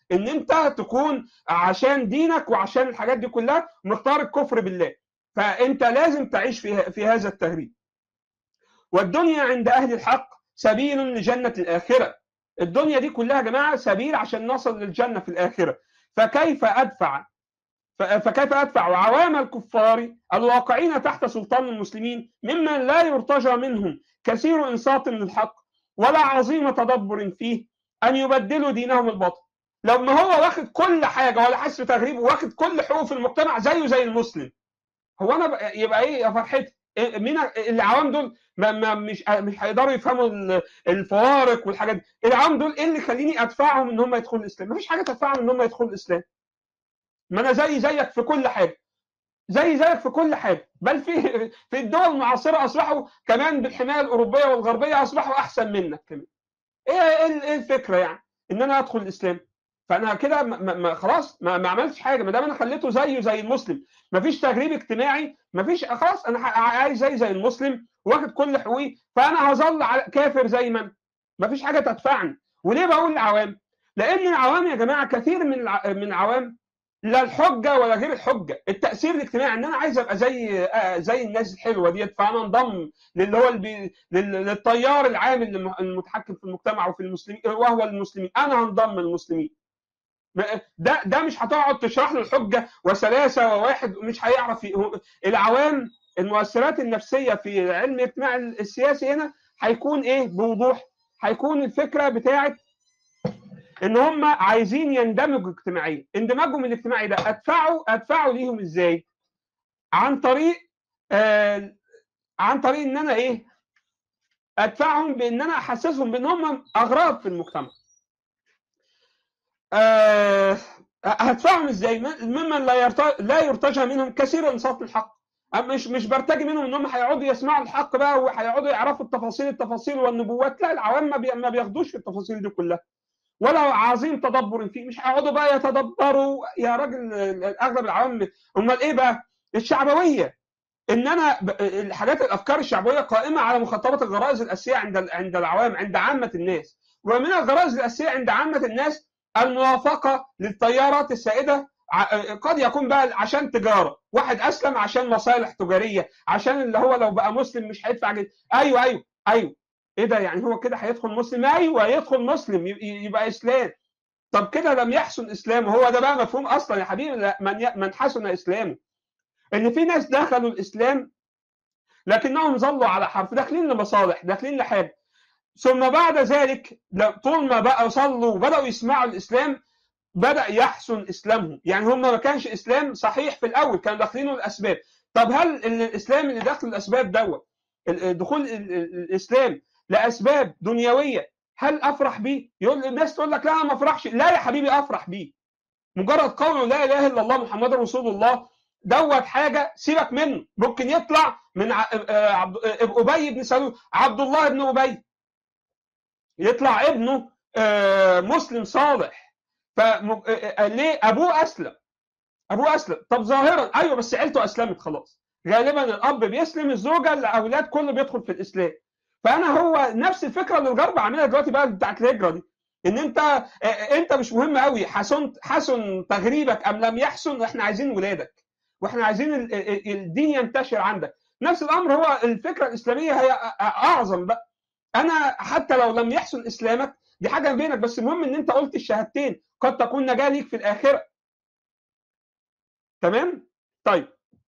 ان انت تكون عشان دينك وعشان الحاجات دي كلها مختار الكفر بالله فانت لازم تعيش في في هذا التهريب والدنيا عند اهل الحق سبيل لجنه الاخره الدنيا دي كلها يا جماعه سبيل عشان نصل للجنه في الاخره فكيف ادفع فكيف ادفع عوام الكفار الواقعين تحت سلطان المسلمين ممن لا يرتجى منهم كثير انصات للحق ولا عظيم تدبر فيه ان يبدلوا دينهم الباطل لما هو واخد كل حاجه ولا حاسس بتغريب واخد كل حقوق في المجتمع زيه زي المسلم هو انا يبقى ايه يا فرحتي مين العوام دول ما ما مش مش هيقدروا يفهموا الفوارق والحاجات دي العوام دول ايه اللي يخليني ادفعهم ان هم يدخلوا الاسلام مفيش حاجه تدفعهم ان هم يدخلوا الاسلام ما انا زي زيك في كل حاجه زي زيك في كل حاجه بل في في الدول المعاصره اصبحوا كمان بالحمايه الاوروبيه والغربيه اصبحوا احسن منك كمان ايه ايه الفكره يعني ان انا ادخل الاسلام فانا كده ما ما خلاص ما, ما عملتش حاجه ما دام انا خليته زيه زي المسلم ما فيش تجريب اجتماعي ما فيش خلاص انا عايز زي زي المسلم واخد كل حقوقي فانا هظل كافر زي ما ما فيش حاجه تدفعني وليه بقول العوام لان العوام يا جماعه كثير من من العوام لا الحجه ولا غير الحجه التاثير الاجتماعي ان انا عايز ابقى زي زي الناس الحلوه ديت فانا انضم للي هو البي... للتيار العام المتحكم في المجتمع وفي المسلمين وهو المسلمين انا هنضم للمسلمين ده ده مش هتقعد تشرح له الحجه وسلاسه وواحد مش هيعرف العوام المؤثرات النفسيه في علم الاجتماع السياسي هنا هيكون ايه بوضوح هيكون الفكره بتاعت ان هم عايزين يندمجوا اجتماعيا اندماجهم الاجتماعي ده ادفعوا ادفعوا ليهم ازاي عن طريق آه عن طريق ان انا ايه ادفعهم بان انا احسسهم بان هم اغراب في المجتمع آه هدفعهم ازاي ممن لا يرتجى لا يرتجى منهم كثير انصاف الحق مش مش برتجي منهم ان هم هيقعدوا يسمعوا الحق بقى وهيقعدوا يعرفوا التفاصيل التفاصيل والنبوات لا العوام ما, ما بياخدوش في التفاصيل دي كلها ولا عظيم تدبر فيه مش هيقعدوا بقى يتدبروا يا راجل اغلب العوام امال ايه بقى الشعبويه ان انا الحاجات الافكار الشعبويه قائمه على مخاطبه الغرائز الاساسيه عند عند العوام عند عامه الناس ومن الغرائز الاساسيه عند عامه الناس الموافقه للتيارات السائده قد يكون بقى عشان تجاره واحد اسلم عشان مصالح تجاريه عشان اللي هو لو بقى مسلم مش هيدفع جد ايوه ايوه ايوه ايه ده يعني هو كده هيدخل مسلم ايوه يدخل مسلم يبقى اسلام طب كده لم يحسن اسلامه هو ده بقى مفهوم اصلا يا حبيبي من من حسن اسلامه ان في ناس دخلوا الاسلام لكنهم ظلوا على حرف داخلين لمصالح داخلين لحاجه ثم بعد ذلك طول ما بقى صلوا وبداوا يسمعوا الاسلام بدا يحسن اسلامهم يعني هم ما كانش اسلام صحيح في الاول كانوا داخلينه الاسباب طب هل الاسلام اللي داخل الاسباب دوت دخول الاسلام لاسباب دنيويه هل افرح بيه؟ يقول الناس تقول لك لا انا ما افرحش لا يا حبيبي افرح بيه مجرد قوله لا اله الا الله محمد رسول الله دوت حاجه سيبك منه ممكن يطلع من ابي بن سلول عبد الله بن ابي يطلع ابنه مسلم صالح فليه ابوه اسلم ابوه اسلم طب ظاهرا ايوه بس عيلته اسلمت خلاص غالبا الاب بيسلم الزوجه الاولاد كله بيدخل في الاسلام فانا هو نفس الفكره اللي الغرب عاملها دلوقتي بقى بتاعت الهجره دي ان انت انت مش مهم قوي حسن حسن تغريبك ام لم يحسن احنا عايزين ولادك واحنا عايزين الدين ينتشر عندك نفس الامر هو الفكره الاسلاميه هي اعظم بقى انا حتى لو لم يحسن اسلامك دي حاجه بينك بس المهم ان انت قلت الشهادتين قد تكون نجاه ليك في الاخره تمام طيب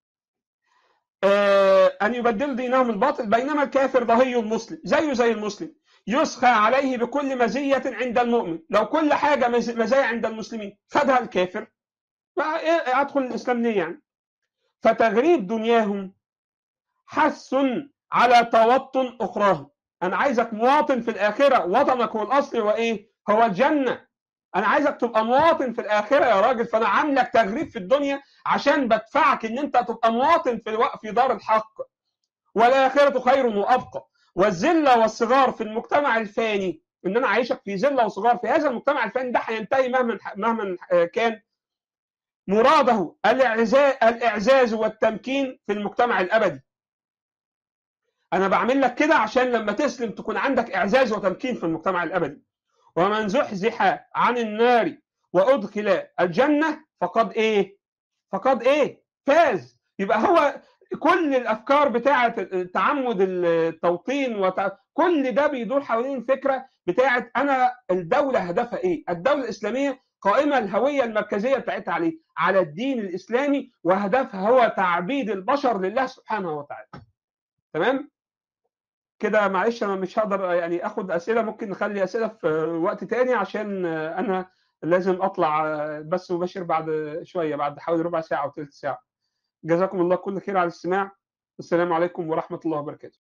آه ان يبدلوا دينهم الباطل بينما الكافر ضهي المسلم زيه زي المسلم يسخى عليه بكل مزيه عند المؤمن لو كل حاجه مزايا عند المسلمين خدها الكافر ادخل الاسلام ليه يعني فتغريب دنياهم حث على توطن اخراهم انا عايزك مواطن في الاخره وطنك هو الاصل هو ايه هو الجنه انا عايزك تبقى مواطن في الاخره يا راجل فانا عاملك تغريب في الدنيا عشان بدفعك ان انت تبقى مواطن في في دار الحق والاخره خير وابقى والذله والصغار في المجتمع الفاني ان انا عايشك في ذله وصغار في هذا المجتمع الفاني ده هينتهي مهما مهما كان مراده الاعزاز والتمكين في المجتمع الابدي انا بعمل لك كده عشان لما تسلم تكون عندك اعزاز وتمكين في المجتمع الابدي ومن زحزح عن النار وادخل الجنه فقد ايه فقد ايه فاز يبقى هو كل الافكار بتاعه تعمد التوطين وت... كل ده بيدور حوالين الفكره بتاعه انا الدوله هدفها ايه الدوله الاسلاميه قائمه الهويه المركزيه بتاعتها عليه على الدين الاسلامي وهدفها هو تعبيد البشر لله سبحانه وتعالى تمام كده معلش انا مش هقدر يعني اخد اسئله ممكن نخلي اسئله في وقت تاني عشان انا لازم اطلع بس مباشر بعد شويه بعد حوالي ربع ساعه او ثلث ساعه جزاكم الله كل خير على الاستماع السلام عليكم ورحمه الله وبركاته